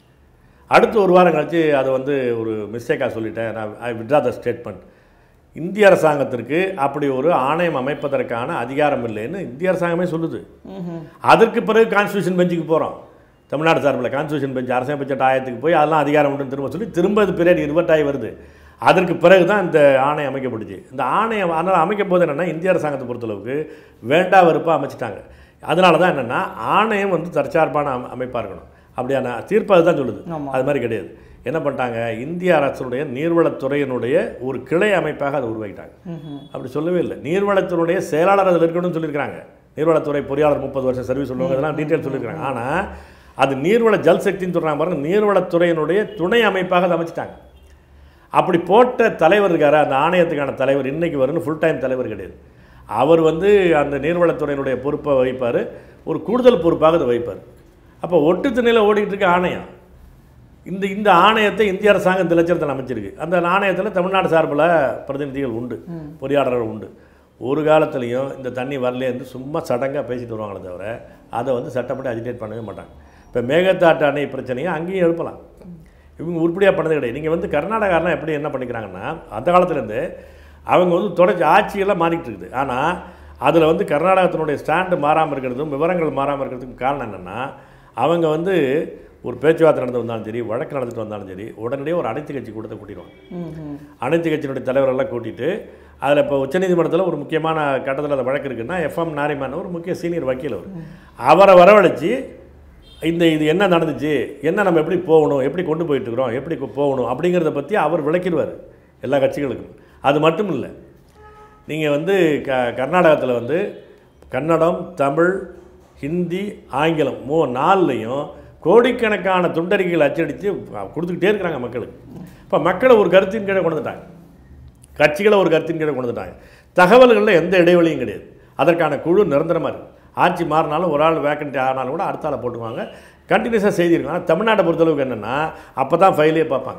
அடுத்து ஒரு வாரம் கழிச்சு அதை வந்து ஒரு மிஸ்டேக்காக சொல்லிட்டேன் நான் ஐ விட்ரா த ஸ்டேட்மெண்ட் இந்திய அரசாங்கத்திற்கு அப்படி ஒரு ஆணையம் அமைப்பதற்கான அதிகாரம் இல்லைன்னு இந்திய அரசாங்கமே சொல்லுது அதற்கு பிறகு கான்ஸ்டியூஷன் பெஞ்சுக்கு போகிறோம் தமிழ்நாடு சார்பில் கான்ஸ்டியூஷன் பெஞ்ச் அரசியல் பட்ஜெட் ஆயத்துக்கு போய் அதெல்லாம் அதிகாரம் உண்டுன்னு திரும்ப சொல்லி திரும்ப இது பீரியட் இருபட்டாயி வருது அதற்கு பிறகு தான் இந்த ஆணையம் அமைக்கப்பட்டுச்சு இந்த ஆணையம் அதனால் அமைக்கும் போது என்னென்னா இந்திய அரசாங்கத்தை பொறுத்தளவுக்கு வேண்டா வெறுப்பாக அமைச்சிட்டாங்க அதனால தான் என்னென்னா ஆணையம் வந்து தற்சார்பான அம அமைப்பாக இருக்கணும் அப்படியான தீர்ப்பு அதுதான் சொல்லுது ஆமா. அது மாதிரி கிடையாது என்ன பண்ணிட்டாங்க இந்திய அரசுடைய நீர்வளத்துறையினுடைய ஒரு கிளை அமைப்பாக அதை உருவாக்கிட்டாங்க அப்படி சொல்லவே இல்லை நீர்வளத்துறையுடைய செயலாளர் அதில் இருக்கணும்னு சொல்லியிருக்காங்க நீர்வளத்துறை பொறியாளர் முப்பது வருஷம் சர்வீஸ் சொல்லுவாங்க அதெல்லாம் டீட்டெயில் சொல்லியிருக்காங்க ஆனால் அது நீர்வள ஜல் சக்தின்னு சொல்கிறாங்க பாருங்க நீர்வளத்துறையினுடைய துணை அமைப்பாக அதை அமைச்சிட்டாங்க அப்படி போட்ட தலைவர் இருக்காரு அந்த ஆணையத்துக்கான தலைவர் இன்னைக்கு வரும்னு ஃபுல் டைம் தலைவர் கிடையாது அவர் வந்து அந்த நீர்வளத்துறையினுடைய பொறுப்பை வகிப்பார் ஒரு கூடுதல் பொறுப்பாக அதை வைப்பார் அப்போ ஒட்டு திணையில் ஓடிட்டு இருக்க ஆணையம் இந்த இந்த ஆணையத்தை இந்திய அரசாங்கம் இந்த லட்சத்தில் அமைச்சிருக்கு அந்த ஆணையத்தில் தமிழ்நாடு சார்பில் பிரதிநிதிகள் உண்டு பொறியாளர்கள் உண்டு ஒரு காலத்துலேயும் இந்த தண்ணி வரலேருந்து சும்மா சடங்காக பேசிட்டு வருவாங்களே தவிர அதை வந்து சட்டப்படி அஜிடேட் பண்ணவே மாட்டாங்க இப்போ மேகதாட்டு அணை பிரச்சனையை அங்கேயும் எழுப்பலாம் இவங்க உருப்படியாக பண்ணது கிடையாது நீங்கள் வந்து கர்நாடகாலாம் எப்படி என்ன பண்ணிக்கிறாங்கன்னா அந்த காலத்துலேருந்து அவங்க வந்து தொடர்ச்சி ஆட்சியெல்லாம் மாறிட்டு இருக்குது ஆனால் அதில் வந்து கர்நாடகத்தினுடைய ஸ்டாண்டு மாறாமல் இருக்கிறதும் விவரங்கள் மாறாமல் இருக்கிறதுக்கும் காரணம் என்னென்னா அவங்க வந்து ஒரு பேச்சுவார்த்தை நடந்து வந்தாலும் சரி வழக்கு நடந்துட்டு வந்தாலும் சரி உடனடியே ஒரு அனைத்து கட்சி கூட்டத்தை கூட்டிடுவாங்க அனைத்து கட்சியினுடைய தலைவரெல்லாம் கூட்டிட்டு அதில் இப்போ உச்சநீதிமன்றத்தில் ஒரு முக்கியமான கட்டத்தில் அந்த வழக்கு இருக்குன்னா எஃப்எம் நாரிமான் ஒரு முக்கிய சீனியர் வக்கீல் அவர் அவரை வரவழைச்சு இந்த இது என்ன நடந்துச்சு என்ன நம்ம எப்படி போகணும் எப்படி கொண்டு போயிட்டு இருக்கிறோம் எப்படி கொ- போகணும் அப்படிங்கிறத பற்றி அவர் விளக்கிடுவார் எல்லா கட்சிகளுக்கும் அது மட்டும் இல்லை நீங்கள் வந்து க கர்நாடகத்தில் வந்து கன்னடம் தமிழ் ஹிந்தி ஆங்கிலம் மூ நாலுலையும் கோடிக்கணக்கான துண்டறிக்கைகள் அச்சடித்து கொடுத்துக்கிட்டே இருக்கிறாங்க மக்களுக்கு இப்போ மக்களை ஒரு கருத்தின் கீழே கொண்டு வந்துட்டாங்க கட்சிகளை ஒரு கருத்தின் கீழே கொண்டு வந்துட்டாங்க தகவல்களில் எந்த இடைவெளியும் கிடையாது அதற்கான குழு நிரந்தரமாக இருக்குது ஆட்சி மாறினாலும் ஒரு ஆள் வேக்கன்ட் ஆனாலும் கூட அடுத்த ஆளை போட்டுக்குவாங்க கண்டினியூஸாக செய்தி இருக்கும் ஆனால் தமிழ்நாட்டை பொறுத்தளவுக்கு என்னென்னா அப்போ தான் ஃபைலே பார்ப்பாங்க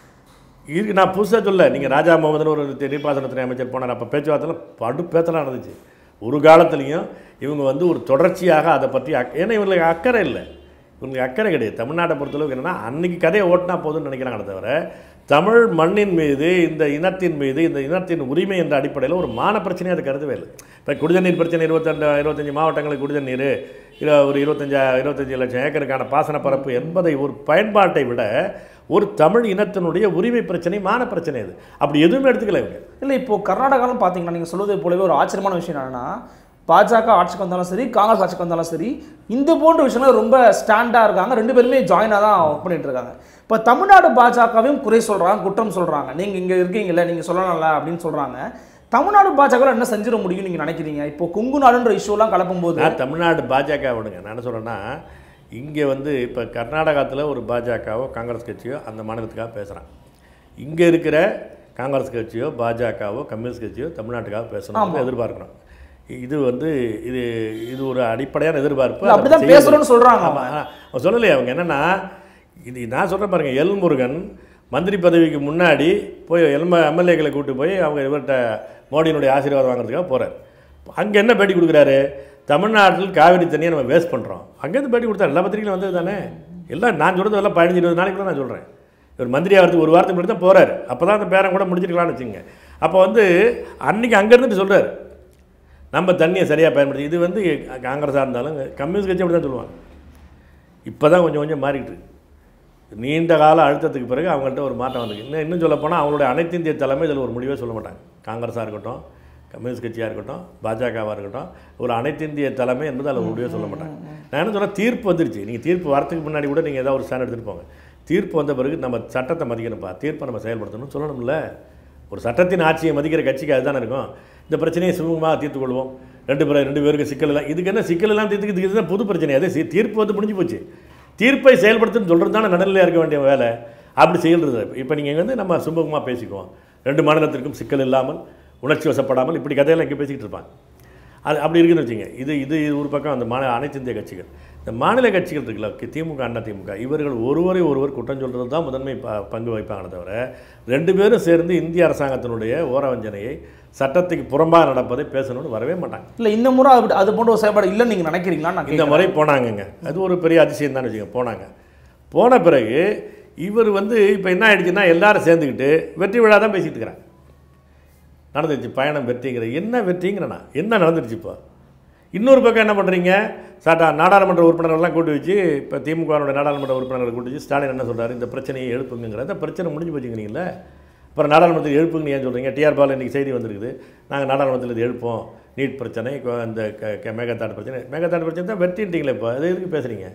இருக்கு நான் புதுசாக சொல்ல நீங்கள் ராஜா முகமதுன்னு ஒரு நீர்ப்பாசனத்துறை அமைச்சர் போனார் அப்போ பேச்சுவார்த்தையில் படு பேத்தலாம் நடந்துச்சு ஒரு காலத்துலேயும் இவங்க வந்து ஒரு தொடர்ச்சியாக அதை பற்றி அக் ஏன்னா இவங்களுக்கு அக்கறை இல்லை இவங்களுக்கு அக்கறை கிடையாது தமிழ்நாட்டை பொறுத்தளவுக்கு என்னென்னா அன்னைக்கு கதையை ஓட்டினா போதும்னு நினைக்கிறாங்களே தவிர தமிழ் மண்ணின் மீது இந்த இனத்தின் மீது இந்த இனத்தின் உரிமை என்ற அடிப்படையில் ஒரு மான பிரச்சனையை அது கருதவே இல்லை இப்போ குடிதண்ணீர் பிரச்சனை இருபத்தெண்டு இருபத்தஞ்சி மாவட்டங்களுக்கு குடிதண்ணீர் இல்லை ஒரு இருபத்தஞ்சா இருபத்தஞ்சி லட்சம் ஏக்கருக்கான பாசன பரப்பு என்பதை ஒரு பயன்பாட்டை விட ஒரு தமிழ் இனத்தினுடைய உரிமை பிரச்சனை மான பிரச்சனை இது அப்படி எதுவுமே எடுத்துக்கல இவங்க இல்லை இப்போ கர்நாடகாலாம் பார்த்தீங்கன்னா நீங்கள் சொல்வது போலவே ஒரு ஆச்சரியமான விஷயம் என்னன்னா பாஜக ஆட்சிக்கு வந்தாலும் சரி காங்கிரஸ் ஆட்சிக்கு வந்தாலும் சரி இந்த போன்ற விஷயங்கள் ரொம்ப ஸ்டாண்டாக இருக்காங்க ரெண்டு பேருமே ஜாயினாக தான் ஒர்க் பண்ணிட்டு இருக்காங்க இப்போ தமிழ்நாடு பாஜகவையும் குறை சொல்கிறாங்க குற்றம் சொல்கிறாங்க நீங்கள் இங்கே இருக்கீங்கல்ல நீங்கள் சொல்லலாம்ல அப்படின்னு சொல்கிறாங்க தமிழ்நாடு பாஜக என்ன செஞ்சிட முடியும்னு நீங்கள் நினைக்கிறீங்க இப்போ கொங்கு நாடுன்ற இஷ்யூலாம் கலப்பும்போது நான் தமிழ்நாடு பாஜக விடுங்க நான் என்ன சொல்கிறேன்னா இங்கே வந்து இப்போ கர்நாடகத்தில் ஒரு பாஜகவோ காங்கிரஸ் கட்சியோ அந்த மாநிலத்துக்காக பேசுகிறான் இங்கே இருக்கிற காங்கிரஸ் கட்சியோ பாஜகவோ கம்யூனிஸ்ட் கட்சியோ தமிழ்நாட்டுக்காக பேசணும் எதிர்பார்க்கணும் இது வந்து இது இது ஒரு அடிப்படையான எதிர்பார்ப்பு இல்ல, அதை அப்படிதான் செய்யறது. பேசுறோம்னு சொல்றாங்க ஆமா, ஆ, அவன் சொல்லலையே அவங்க என்னன்னா இது நான் சொல்கிறேன் பாருங்க எல் முருகன் மந்திரி பதவிக்கு முன்னாடி போய் எல்ம எம்எல்ஏக்களை கூட்டு போய் அவங்க இவர்கிட்ட மோடியினுடைய ஆசீர்வாதம் வாங்குறதுக்காக போகிறார் அங்கே என்ன பேட்டி கொடுக்குறாரு தமிழ்நாட்டில் காவிரி தண்ணியை நம்ம வேஸ்ட் பண்ணுறோம் அங்கேருந்து பேட்டி கொடுத்தாரு எல்லா பத்திரிகையிலும் வந்தது தானே எல்லாம் நான் சொல்கிறது எல்லாம் பதினஞ்சு இருபது நாளைக்கு கூட நான் சொல்கிறேன் இவர் மந்திரி ஆகிறதுக்கு ஒரு வாரத்துக்கு முன்னாடி தான் போகிறாரு அப்போ தான் அந்த பேரன் கூட முடிச்சிருக்கலாம்னு வச்சுங்க அப்போ வந்து அன்னைக்கு அங்கே இருந்துட்டு சொல்கிறார் நம்ம தண்ணியை சரியாக பயன்படுத்தி இது வந்து காங்கிரஸாக இருந்தாலும் கம்யூனிஸ்ட் கட்சி அப்படி தான் சொல்லுவாங்க இப்போ தான் கொஞ்சம் கொஞ்சம் மாறிக்கிட்டு இருக்கு. நீண்ட கால அழுத்தத்துக்கு பிறகு அவங்கள்ட்ட ஒரு மாற்றம் வந்திருக்கு இன்னும் இன்னும் சொல்ல போனால் அவங்களுடைய அனைத்து இந்திய தலைமை இதில் ஒரு முடிவே சொல்ல மாட்டாங்க காங்கிரஸாக இருக்கட்டும் கம்யூனிஸ்ட் கட்சியாக இருக்கட்டும் பாஜகவாக இருக்கட்டும் ஒரு அனைத்து இந்திய தலைமை என்பது அதில் ஒரு முடிவே சொல்ல மாட்டாங்க நான் என்ன சொல்கிறேன் தீர்ப்பு வந்துருச்சு நீங்கள் தீர்ப்பு வரத்துக்கு முன்னாடி கூட நீங்கள் ஏதாவது ஒரு ஸ்டாண்ட் எடுத்துகிட்டு போங்க தீர்ப்பு வந்த பிறகு நம்ம சட்டத்தை மதிக்கணும்ப்பா தீர்ப்பை நம்ம செயல்படுத்தணும்னு சொல்லணும்ல ஒரு சட்டத்தின் ஆட்சியை மதிக்கிற கட்சிக்கு அதுதானே இருக்கும் இந்த பிரச்சனையை சுமூகமாக தீர்த்து கொள்வோம் ரெண்டு பேரும் ரெண்டு பேருக்கு சிக்கல் இல்லை இதுக்கு என்ன சிக்கல் எல்லாம் தீர்த்துக்கு இதுக்கு இதுதான் புது பிரச்சனை அது சி- தீர்ப்பு வந்து முடிஞ்சு போச்சு தீர்ப்பை செயல்படுத்துன்னு சொல்கிறது தானே நடுநிலையாக இருக்க வேண்டிய வேலை அப்படி செய்கிறது இப்போ நீங்கள் வந்து நம்ம சுமூகமாக பேசிக்குவோம் ரெண்டு மாநிலத்திற்கும் சிக்கல் இல்லாமல் உணர்ச்சி வசப்படாமல் இப்படி கதையெல்லாம் இங்கே பேசிக்கிட்டு இருப்பாங்க அது அப்படி இருக்குன்னு வச்சுங்க இது இது இது ஒரு பக்கம் அந்த மாநில அனைத்து இந்திய கட்சிகள் இந்த மாநில கட்சிகள் இருக்குல்ல கி- திமுக அண்ணா திமுக இவர்கள் ஒருவரை ஒருவர் குற்றம் சொல்கிறது தான் முதன்மை ப- பங்கு வகிப்பாங்களே தவிர ரெண்டு பேரும் சேர்ந்து இந்திய அரசாங்கத்தினுடைய ஓரவஞ்சனையை சட்டத்துக்கு புறம்பாக நடப்பதை பேசணும்னு வரவே மாட்டாங்க இல்ல இந்த முறை அது அது போன்ற ஒரு செயல்பாடு இல்லைன்னு நீங்க நினைக்கிறீங்களான்னு நான் இந்த கேட்கிறேன். முறை போனாங்கங்க அது ஒரு பெரிய அதிசயம் தான் வச்சுங்க போனாங்க போன பிறகு இவர் வந்து இப்போ என்ன ஆயிடுச்சுன்னா எல்லாரும் சேர்ந்துக்கிட்டு வெற்றி விழா தான் பேசிட்டு இருக்கிறாங்க நடந்துருச்சு பயணம் வெற்றிங்கிற என்ன வெற்றிங்கிறனா என்ன நடந்துருச்சு இப்போ இன்னொரு பக்கம் என்ன பண்ணுறீங்க சாட்டா நாடாளுமன்ற உறுப்பினர்கள்லாம் கூட்டி வச்சு இப்போ திமுகவோட நாடாளுமன்ற உறுப்பினர்களை கூட்டி வச்சு ஸ்டாலின் என்ன சொல்றாரு இந்த பிரச்சனையை எழுப்புங்கிற அந்த பிரச்சனை முடிஞ்சு போச்சுங்கிறீங்களே அப்புறம் நாடாளுமன்றத்தில் எழுப்புங்கன்னு ஏன் சொல்கிறீங்க டிஆர் பால் இன்றைக்கி செய்தி வந்திருக்குது நாங்கள் நாடாளுமன்றத்தில் இது எழுப்போம் நீட் பிரச்சனை கொ- இந்த க- க- மேகதாடு பிரச்சனை மேகதாடு பிரச்சனை தான் வெற்றிட்டீங்களே இப்போ அது எதுக்கு பேசுகிறீங்க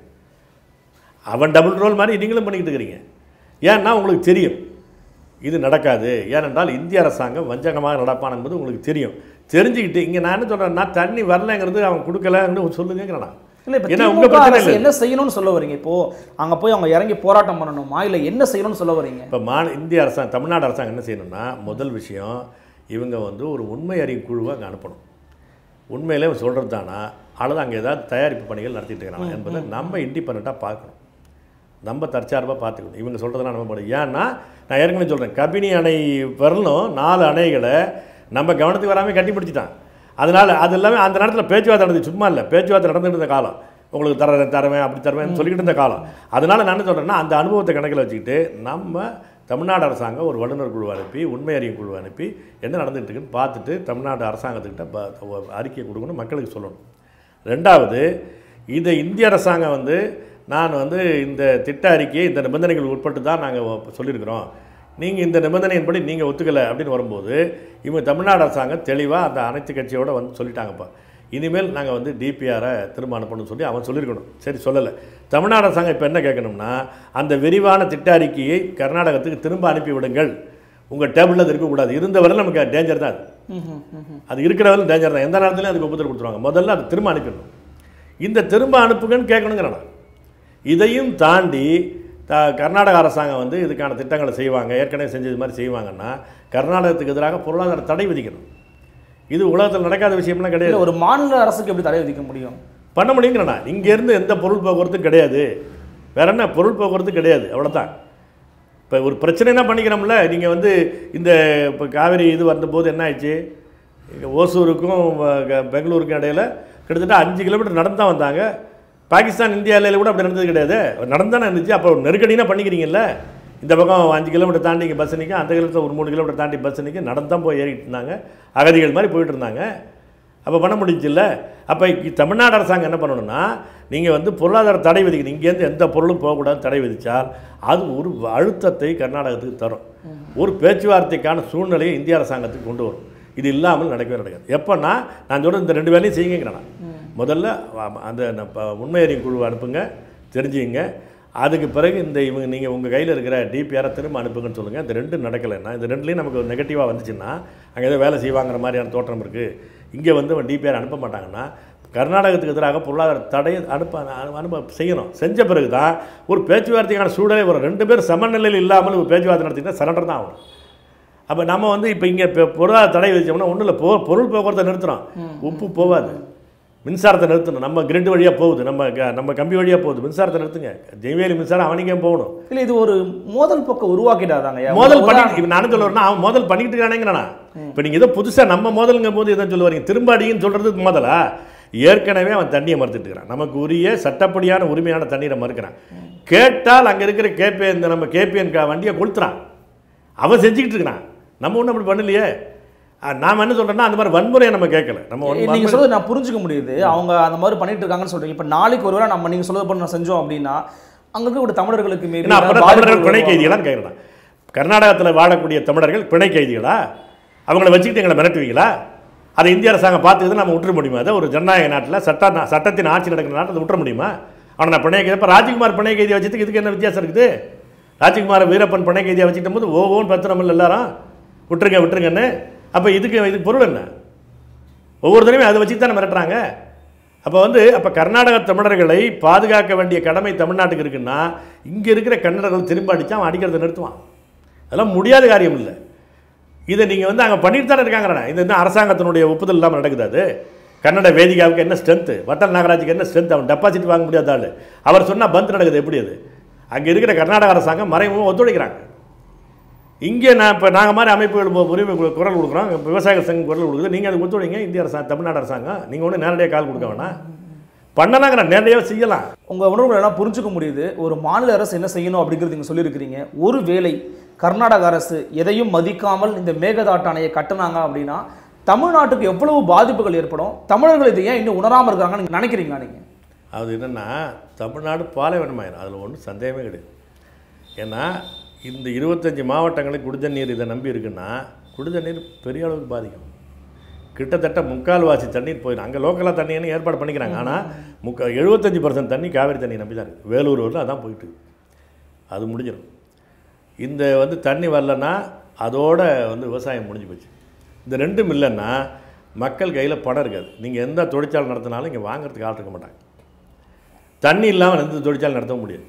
அவன் டபுள் ரோல் மாதிரி நீங்களும் பண்ணிக்கிட்டு இருக்கிறீங்க ஏன்னா உங்களுக்கு தெரியும் இது நடக்காது ஏனென்றால் இந்திய அரசாங்கம் வஞ்சகமாக நடப்பான் என்பது உங்களுக்கு தெரியும் தெரிஞ்சுக்கிட்டு இங்கே நான் என்ன சொல்கிறேன்னா தண்ணி வரலைங்கிறது அவன் கொடுக்கலன்னு சொல்லுங்கிறேன் நான். இல்ல இப்ப ஏன்னா திமுக உங்கள் பிரச்சனை அரசு இல்லை என்ன செய்யணும்னு சொல்ல வரீங்க இப்போ அங்க போய் அவங்க இறங்கி போராட்டம் பண்ணணுமா இல்ல என்ன செய்யணும்னு சொல்ல வரீங்க இப்போ மாநில இந்திய அரசாங்கம் தமிழ்நாடு அரசாங்கம் என்ன செய்யணும்னா முதல் விஷயம் இவங்க வந்து ஒரு உண்மை அறியும் குழுவை அங்கே அனுப்பணும் உண்மையிலே இவன் சொல்கிறது தானா அல்லது அங்கே ஏதாவது தயாரிப்பு பணிகள் நடத்திட்டு இருக்கிறாங்க என்பதை நம்ம இண்டிபெண்ட்டாக பார்க்கணும் நம்ம தற்சார்பாக பார்த்துக்கணும் இவங்க சொல்கிறதெல்லாம் நம்ம முடியும் ஏன்னா நான் ஏற்கனவே சொல்கிறேன் கபினி அணை வரலும் நாலு அணைகளை நம்ம கவனத்துக்கு வராமல் கட்டி பிடிச்சிட்டான் அதனால் அது எல்லாமே அந்த நேரத்தில் பேச்சுவார்த்தை நடந்துச்சு சும்மா இல்லை பேச்சுவார்த்தை நடந்துட்டு இருந்த காலம் உங்களுக்கு தர தருவேன் அப்படி தருவேன் சொல்லிக்கிட்டு இருந்த காலம் அதனால் நான் என்ன சொல்கிறேன்னா அந்த அனுபவத்தை கணக்கில் வச்சுக்கிட்டு நம்ம தமிழ்நாடு அரசாங்கம் ஒரு வல்லுநர் குழு அனுப்பி உண்மை அறியும் குழு அனுப்பி என்ன நடந்துட்டு இருக்குன்னு பார்த்துட்டு தமிழ்நாடு அரசாங்கத்துக்கிட்ட ப- அறிக்கை கொடுக்கணும் மக்களுக்கு சொல்லணும் ரெண்டாவது இதை இந்திய அரசாங்கம் வந்து நான் வந்து இந்த திட்ட அறிக்கையை இந்த நிபந்தனைகள் உட்பட்டு தான் நாங்கள் சொல்லியிருக்கிறோம் நீங்கள் இந்த நிபந்தனையின்படி நீங்கள் ஒத்துக்கலை அப்படின்னு வரும்போது இவங்க தமிழ்நாடு அரசாங்கம் தெளிவாக அந்த அனைத்து கட்சியோட வந்து சொல்லிட்டாங்கப்பா இனிமேல் நாங்கள் வந்து டிபிஆரை திரும்ப அனுப்பணும்னு சொல்லி அவன் சொல்லியிருக்கணும் சரி சொல்லலை தமிழ்நாடு அரசாங்கம் இப்போ என்ன கேட்கணும்னா அந்த விரிவான திட்ட அறிக்கையை கர்நாடகத்துக்கு திரும்ப அனுப்பி விடுங்கள் உங்கள் டேபிளில் அது இருக்கக்கூடாது இருந்த வரை நமக்கு டேஞ்சர் தான் அது ம்ஹும், ம்ஹும். அது இருக்கிற வரையும் டேஞ்சர் தான் எந்த நேரத்துலையும் அதுக்கு ஒப்புதல் கொடுத்துருவாங்க முதல்ல அது திரும்ப அனுப்பிடணும் இந்த திரும்ப அனுப்புங்கன்னு கேட்கணுங்கிறேன் நான். இதையும் தாண்டி த கர்நாடக அரசாங்கம் வந்து இதுக்கான திட்டங்களை செய்வாங்க ஏற்கனவே செஞ்சது மாதிரி செய்வாங்கன்னா கர்நாடகத்துக்கு எதிராக பொருளாதார தடை விதிக்கணும் இது உலகத்தில் நடக்காத விஷயம்லாம் இல்ல கிடையாது ஒரு மாநில அரசுக்கு எப்படி தடை விதிக்க முடியும் பண்ண முடியுங்கிறண்ணா இங்கேருந்து எந்த பொருள் போக்குவரத்தும் கிடையாது வேற என்ன பொருள் போக்குவரத்து கிடையாது அவ்வளோதான் இப்போ ஒரு பிரச்சனைனா பண்ணிக்கிறோம்ல நீங்கள் வந்து இந்த இப்போ காவேரி இது வந்தபோது என்ன ஆயிடுச்சு இங்க ஓசூருக்கும் அஹ், க- பெங்களூருக்கும் இடையில கிட்டத்தட்ட அஞ்சு கிலோமீட்டர் நடந்து தான் வந்தாங்க பாகிஸ்தான் இந்தியா எல்லையில கூட அப்படி நடந்தது கிடையாது நடந்தானே இருந்துச்சு அப்போ நெருக்கடினா பண்ணிக்கிறீங்கல்ல இந்த பக்கம் அஞ்சு கிலோமீட்டர் தாண்டி இங்கே பஸ் நிற்கும் அந்த கிலோமீட்டர் ஒரு மூணு கிலோமீட்டர் தாண்டி பஸ் நிற்கும் நடந்து தான் போய் ஏறிட்டு இருந்தாங்க அகதிகள் மாதிரி போயிட்டு இருந்தாங்க அப்போ பண்ண முடிஞ்சுல்ல அப்போ தமிழ்நாடு அரசாங்கம் என்ன பண்ணணும்னா நீங்கள் வந்து பொருளாதார தடை விதிக்கணும் இங்கேருந்து எந்த பொருளும் போகக்கூடாது தடை விதித்தால் அது ஒரு அழுத்தத்தை கர்நாடகத்துக்கு தரும் ஒரு பேச்சுவார்த்தைக்கான சூழ்நிலையை இந்திய அரசாங்கத்துக்கு கொண்டு வரும் இது இல்லாமல் நடக்கவே நடக்காது எப்போன்னா நான் சொல்கிறது இந்த ரெண்டு வேலையும் செய்யுங்கிறேன் நான். முதல்ல ஆமா, அந்த ந- ப- உண்மை அறியும் குழுவை அனுப்புங்க தெரிஞ்சுங்க அதுக்கு பிறகு இந்த இவங்க நீங்கள் உங்கள் கையில் இருக்கிற டிபிஆரை திரும்ப அனுப்புங்கன்னு சொல்லுங்கள் இந்த ரெண்டும் நடக்கலைன்னா இந்த ரெண்டுலேயும் நமக்கு நெகட்டிவாக வந்துச்சுன்னா அங்கே ஏதோ வேலை செய்வாங்கிற மாதிரியான தோற்றம் இருக்குது இங்கே வந்து அவன் டிபிஆர் அனுப்ப மாட்டாங்கன்னா கர்நாடகத்துக்கு எதிராக பொருளாதார தடை அனுப்ப அனு- அனுப்ப செய்யணும் செஞ்ச பிறகு தான் ஒரு பேச்சுவார்த்தைக்கான சூழலே வரும் ரெண்டு பேரும் சமநிலையில் இல்லாமல் ஒரு பேச்சுவார்த்தை நடத்தினா சரண்டர் தான் ஆகும் அப்போ நம்ம வந்து இப்போ இங்கே இப்போ பொருளாதார தடை விதிச்சோம்னா ஒன்றும் இல்லை போ பொருள் போக்குவரத்தை நிறுத்துறோம் உப்பு போகாது மின்சாரத்தை நிறுத்தணும் நம்ம கிரிட் வழியாக போகுது நம்ம க- நம்ம கம்பி வழியாக போகுது மின்சாரத்தை நிறுத்துங்க ஜெய்வேலி மின்சாரம் அவனிக்கே போகணும் இல்லை இது ஒரு மோதல் போக்க உருவாக்கிட்டாதாங்க மோதல் பண்ணி இப்போ நானும் சொல்ல வரேன்னா அவன் மோதல் பண்ணிட்டு இருக்கானேங்கிறானா இப்போ நீங்கள் ஏதோ புதுசாக நம்ம மோதலுங்கும் போது எதை சொல்ல வரீங்க திரும்ப அடின்னு சொல்கிறது மோதலா ஏற்கனவே அவன் தண்ணியை மறுத்துட்டு இருக்கிறான் நமக்கு உரிய சட்டப்படியான உரிமையான தண்ணீரை மறுக்கிறான் கேட்டால் அங்கே இருக்கிற கேபி இந்த நம்ம கேபிஎன் வண்டியை கொளுத்துறான் அவன் செஞ்சுக்கிட்டு இருக்கிறான் நம்ம ஒன்றும் அப்படி பண்ணலையே அஹ் நாம என்ன சொல்றோம்னா அந்த மாதிரி வன்முறையை நம்ம கேட்கல நம்ம ஒண்ணும் நீங்க வன்முறை- சொல்றது நான் புரிஞ்சுக்க முடியுது அவங்க அந்த மாதிரி பண்ணிட்டு இருக்காங்கன்னு சொல்றீங்க இப்போ நாளைக்கு ஒருவேளை நம்ம நீங்க சொல்றது போல நான் செஞ்சோம் அப்படின்னா அங்க இருக்கக்கூடிய தமிழர்களுக்கு maybe என்ன அப்புறம் பாதிப்புகள் தமிழர்கள் பிணை உருவாகும். கைதிகளான்னு கேட்குறான் கர்நாடகத்தில் வாழக்கூடிய தமிழர்கள் பிணை கைதிகளா அவங்கள வச்சுக்கிட்டு எங்களை மிரட்டுவீங்களா அதை இந்திய அரசாங்கம் பார்த்துக்கிது நம்ம விட்டுற முடியுமா அதை ஒரு ஜனநாயக நாட்டில் சட்ட சட்டத்தின் ஆட்சி நடக்கிற நாட்டில் அதை விட்டுற முடியுமா அவனை நான் பிணை கைதி இப்போ ராஜ்குமார் பிணை கைதியை வச்சதுக்கு இதுக்கு என்ன வித்தியாசம் இருக்குது ராஜ்குமார் வீரப்பன் பிணை கைதியை வச்சுக்கிட்ட போது ஓவோன்னு பத்திரம் இல்லை எல்லாரும் விட்டுருங்க விட்டுருங்கன்னு அப்போ இதுக்கு இதுக்கு பொருள் என்ன ஒவ்வொரு தடவையும் அதை வச்சு தானே மிரட்டுறாங்க அப்போ வந்து அப்போ கர்நாடக தமிழர்களை பாதுகாக்க வேண்டிய கடமை தமிழ்நாட்டுக்கு இருக்குன்னா இங்கே இருக்கிற கன்னடர்கள் திரும்ப அடித்தா அவன் அடிக்கிறதை நிறுத்துவான் அதெல்லாம் முடியாத காரியம் இல்லை இதை நீங்கள் வந்து அங்கே பண்ணிட்டு தானே இருக்காங்கண்ணா இது என்ன அரசாங்கத்தினுடைய ஒப்புதல் இல்லாமல் நடக்குது அது கன்னட வேதிகாவுக்கு என்ன ஸ்ட்ரென்த்து வட்டல் நாகராஜுக்கு என்ன ஸ்ட்ரென்த் அவன் டெபாசிட் வாங்க முடியாத ஆள் அவர் சொன்னால் பந்த் நடக்குது எப்படி அது அங்கே இருக்கிற கர்நாடக அரசாங்கம் மறைமுகமாக ஒத்துழைக்கிறாங்க இங்கே நான் இப்போ நாங்கள் மாதிரி அமைப்புகள் உ- உரிமை கு- குரல் கொடுக்குறோம் விவசாயிகள் சங்கம் குரல் கொடுக்குது நீங்கள் அதுக்கு ஒத்துழைங்க இந்திய அரசாங்கம் தமிழ்நாடு அரசாங்கம் நீங்கள் ஒன்றும் நேரடியாக கால் கொடுக்க வேணாம் பண்ணலாங்கிற நேரடியாக செய்யலாம் உங்க உணர்வுகள் எல்லாம் புரிஞ்சுக்க முடியுது ஒரு மாநில அரசு என்ன செய்யணும் அப்படிங்கிறது நீங்க சொல்லியிருக்கிறீங்க ஒரு வேளை கர்நாடக அரசு எதையும் மதிக்காமல் இந்த மேகதாட்டு அணையை கட்டுனாங்க அப்படின்னா தமிழ்நாட்டுக்கு எவ்வளவு பாதிப்புகள் ஏற்படும் தமிழர்கள் இதை ஏன் இன்னும் உணராம இருக்காங்கன்னு நீங்க நினைக்கிறீங்களா நீங்க அது என்னென்னா தமிழ்நாடு பாலைவனமாயிரும் அதில் ஒன்றும் சந்தேகமே கிடையாது ஏன்னா இந்த இருபத்தஞ்சி மாவட்டங்களுக்கு குடிதண்ணீர் இதை நம்பி இருக்குன்னா குடிதண்ணீர் பெரிய அளவுக்கு பாதிக்கும் கிட்டத்தட்ட முக்கால்வாசி தண்ணீர் போயிடும் அங்கே லோக்கலாக தண்ணின்னு ஏற்பாடு பண்ணிக்கிறாங்க ஆனால் முக்கா எழுபத்தஞ்சி பர்சன்ட் தண்ணி காவிரி தண்ணி நம்பி தான் இருக்குது வேலூர் வரல அதான் போயிட்டு இருக்கு. அது முடிஞ்சிடும் இந்த வந்து தண்ணி வரலன்னா அதோட வந்து விவசாயம் முடிஞ்சு போச்சு இந்த ரெண்டும் இல்லைன்னா மக்கள் கையில் பணம் இருக்காது நீங்கள் எந்த தொழிற்சாலை நடத்தினாலும் இங்கே வாங்குறதுக்கு ஆள் இருக்க மாட்டாங்க தண்ணி இல்லாமல் எந்த தொழிற்சாலை நடத்த முடியாது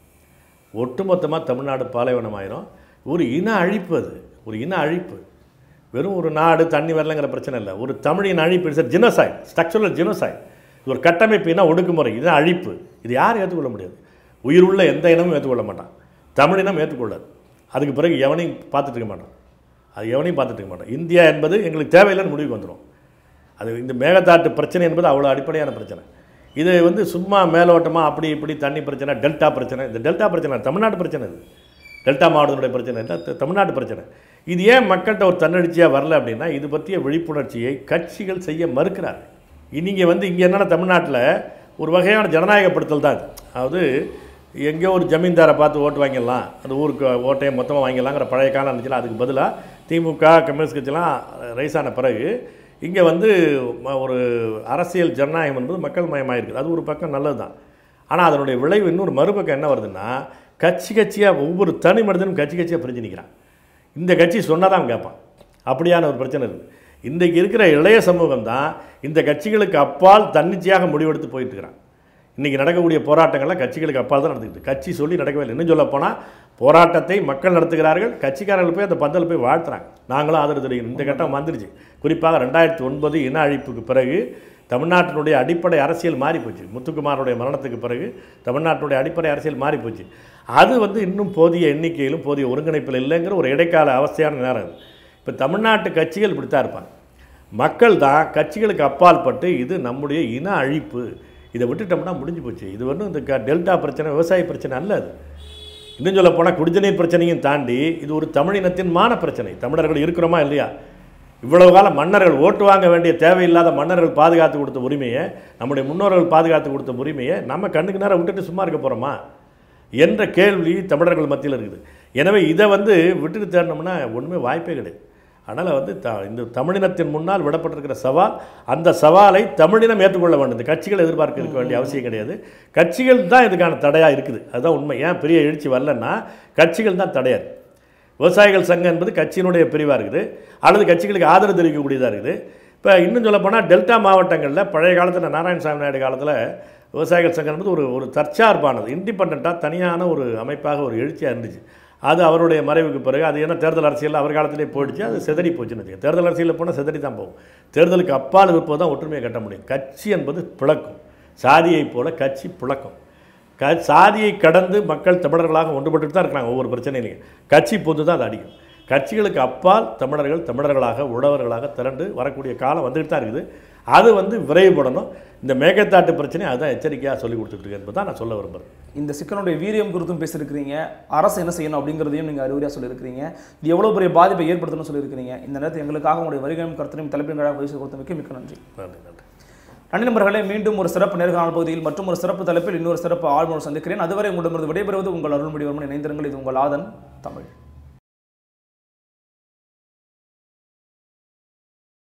ஒட்டுமொத்தமாக தமிழ்நாடு பாலைவனம் ஆயிரும் ஒரு இன அழிப்பு அது ஒரு இன அழிப்பு வெறும் ஒரு நாடு தண்ணி வரலங்கிற பிரச்சனை இல்லை ஒரு தமிழின் அழிப்பு சார் ஜினோசாய் ஸ்ட்ரக்சரல் ஜினோசாய் இது ஒரு கட்டமைப்பு இன ஒடுக்குமுறை இது அழிப்பு இது யாரும் ஏற்றுக்கொள்ள முடியாது உயிர் உள்ள எந்த இனமும் ஏற்றுக்கொள்ள மாட்டான் தமிழினம் ஏற்றுக்கொள்ளாது அதுக்கு பிறகு எவனையும் பார்த்துட்டு இருக்க மாட்டான் அது எவனையும் பார்த்துட்டு இருக்க மாட்டான் இந்தியா என்பது எங்களுக்கு தேவையில்லைன்னு முடிவுக்கு வந்துடும் அது இந்த மேகதாட்டு பிரச்சனை என்பது அவ்வளோ அடிப்படையான பிரச்சனை இது வந்து சும்மா மேலோட்டமாக அப்படி இப்படி தண்ணி பிரச்சனை டெல்டா பிரச்சனை இந்த டெல்டா பிரச்சனை தமிழ்நாட்டு பிரச்சனை இது டெல்டா மாவட்டத்தினுடைய பிரச்சனை இல்லை த- தமிழ்நாட்டு பிரச்சனை இது ஏன் மக்கள்கிட்ட ஒரு தன்னெழுச்சியாக வரல அப்படின்னா இது பற்றிய விழிப்புணர்ச்சியை கட்சிகள் செய்ய மறுக்கிறார்கள் நீங்கள் வந்து இங்கே என்னென்னா தமிழ்நாட்டில் ஒரு வகையான ஜனநாயகப்படுத்தல் தான் இது. அதாவது எங்கேயோ ஒரு ஜமீன்தாரை பார்த்து ஓட்டு வாங்கிடலாம் அந்த ஊருக்கு ஓட்டையை மொத்தமாக வாங்கிடலாங்கிற பழைய காலம் இருந்துச்சுல அதுக்கு பதிலாக திமுக கம்யூனிஸ்ட் கட்சிலாம் ரைஸ் ஆன பிறகு இங்கே வந்து ம- ஒரு அரசியல் ஜனநாயகம் என்பது மக்கள் மயமாக இருக்குது அது ஒரு பக்கம் நல்லது தான் ஆனால் அதனுடைய விளைவு இன்னொரு மறுபக்கம் என்ன வருதுன்னா கட்சி கட்சியாக ஒவ்வொரு தனி மனிதனும் கட்சி கட்சியாக பிரிஞ்சு நிற்கிறான் இந்த கட்சி சொன்னால் தான் அவன் கேட்பான் அப்படியான ஒரு பிரச்சனை இருக்குது இன்றைக்கு இருக்கிற இளைய சமூகம் தான் இந்த கட்சிகளுக்கு அப்பால் தன்னிச்சையாக முடிவெடுத்து போயிட்டு இருக்கிறான் இன்றைக்கி நடக்கக்கூடிய போராட்டங்கள்லாம் கட்சிகளுக்கு அப்பால் தான் நடந்துக்கிட்டு கட்சி சொல்லி நடக்கவே இல்லை இன்னும் சொல்லப் போனால் போராட்டத்தை மக்கள் நடத்துகிறார்கள் கட்சிக்காரர்கள் போய் அந்த பந்தல் போய் வாழ்த்துறாங்க நாங்களும் ஆதரவு தெரிவிக்கணும் இந்த கட்டம் வந்துருச்சு குறிப்பாக ரெண்டாயிரத்தி ஒன்பது இன அழிப்புக்கு பிறகு தமிழ்நாட்டினுடைய அடிப்படை அரசியல் மாறி போச்சு முத்துக்குமாரோடைய மரணத்துக்கு பிறகு தமிழ்நாட்டினுடைய அடிப்படை அரசியல் மாறி போச்சு அது வந்து இன்னும் போதிய எண்ணிக்கையிலும் போதிய ஒருங்கிணைப்பில் இல்லைங்கிற ஒரு இடைக்கால அவஸ்தையான நேரம் அது இப்போ தமிழ்நாட்டு கட்சிகள் இப்படித்தான் இருப்பாங்க மக்கள் தான் கட்சிகளுக்கு அப்பால் பட்டு இது நம்முடைய இன அழிப்பு இதை விட்டுட்டோம்னா முடிஞ்சு போச்சு இது வந்து இந்த க- டெல்டா பிரச்சனை விவசாய பிரச்சனை அல்ல அது இன்னும் சொல்ல போனால் குடிநீர் பிரச்சனையும் தாண்டி இது ஒரு தமிழினத்தின் மான பிரச்சனை தமிழர்கள் இருக்கிறோமா இல்லையா இவ்வளவு காலம் மன்னர்கள் ஓட்டு வாங்க வேண்டிய தேவையில்லாத மன்னர்கள் பாதுகாத்து கொடுத்த உரிமையை நம்முடைய முன்னோர்கள் பாதுகாத்து கொடுத்த உரிமையை நம்ம கண்ணுக்கு நேரம் விட்டுட்டு சும்மா இருக்க போகிறோமா என்ற கேள்வி தமிழர்கள் மத்தியில் இருக்குது எனவே இதை வந்து விட்டுட்டு தேடினோம்னா ஒன்றுமே வாய்ப்பே கிடையாது அதனால் வந்து த இந்த தமிழினத்தின் முன்னால் விடப்பட்டிருக்கிற சவால் அந்த சவாலை தமிழினம் ஏற்றுக்கொள்ள வேண்டும் இந்த கட்சிகள் எதிர்பார்க்க இருக்க வேண்டிய அவசியம் கிடையாது கட்சிகள் தான் இதுக்கான தடையாக இருக்குது அதுதான் உண்மை ஏன் பெரிய எழுச்சி வரலன்னா கட்சிகள் தான் தடையாது விவசாயிகள் சங்கம் என்பது கட்சியினுடைய பிரிவாக இருக்குது அல்லது கட்சிகளுக்கு ஆதரவு தெரிவிக்கக்கூடியதாக இருக்குது இப்போ இன்னும் சொல்லப்போனால் டெல்டா மாவட்டங்களில் பழைய காலத்தில் நாராயணசாமி நாயுடு காலத்தில் விவசாயிகள் சங்கம் என்பது ஒரு ஒரு தற்சார்பானது இண்டிபெண்ட்டாக தனியான ஒரு அமைப்பாக ஒரு எழுச்சியாக இருந்துச்சு அது அவருடைய மறைவுக்கு பிறகு அது என்ன தேர்தல் அரசியல் அவர் காலத்திலே போயிடுச்சு அது செதறி போச்சுன்னு வச்சுக்கோங்க தேர்தல் அரசியலில் போனால் செதறி தான் போகும் தேர்தலுக்கு அப்பால் இருப்பது தான் ஒற்றுமையை கட்ட முடியும் கட்சி என்பது பிளக்கும் சாதியைப் போல கட்சி பிளக்கும் க சாதியை கடந்து மக்கள் தமிழர்களாக ஒன்றுபட்டு தான் இருக்கிறாங்க ஒவ்வொரு பிரச்சனையிலையும் கட்சி பொது தான் அது அடிக்கும் கட்சிகளுக்கு அப்பால் தமிழர்கள் தமிழர்களாக உழவர்களாக திரண்டு வரக்கூடிய காலம் வந்துட்டு தான் இருக்குது அது வந்து விரைவுபடணும் இந்த மேகத்தாட்டு பிரச்சனை அதுதான் எச்சரிக்கையாக சொல்லி கொடுத்துட்டு என்பது தான் நான் சொல்ல விரும்புகிறேன் இந்த சிக்கனுடைய வீரியம் குறித்தும் பேசியிருக்கிறீங்க அரசு என்ன செய்யணும் அப்படிங்கிறதையும் நீங்கள் அறிவுரையாக சொல்லியிருக்கிறீங்க இது எவ்வளோ பெரிய பாதிப்பை ஏற்படுத்தணும்னு சொல்லியிருக்கிறீங்க இந்த நேரத்தில் எங்களுக்காக உங்களுடைய வருகையும் கருத்தையும் தலைப்பின்களாக பதிவு செய்து கொடுத்தமைக்கு மிக்க நன்றி நன்றி நன்றி நன்றி நண்பர்களே மீண்டும் ஒரு சிறப்பு நேர்காணல் பகுதியில் மற்றும் ஒரு சிறப்பு தலைப்பில் இன்னொரு சிறப்பு ஆழ்மொழி சந்திக்கிறேன் அதுவரை உங்களிடமிருந்து விடைபெறுவது உங்கள் அருள்மொழி வர்மன் இணைந்திருங்கள் இது உங்கள் ஆதன் தமிழ்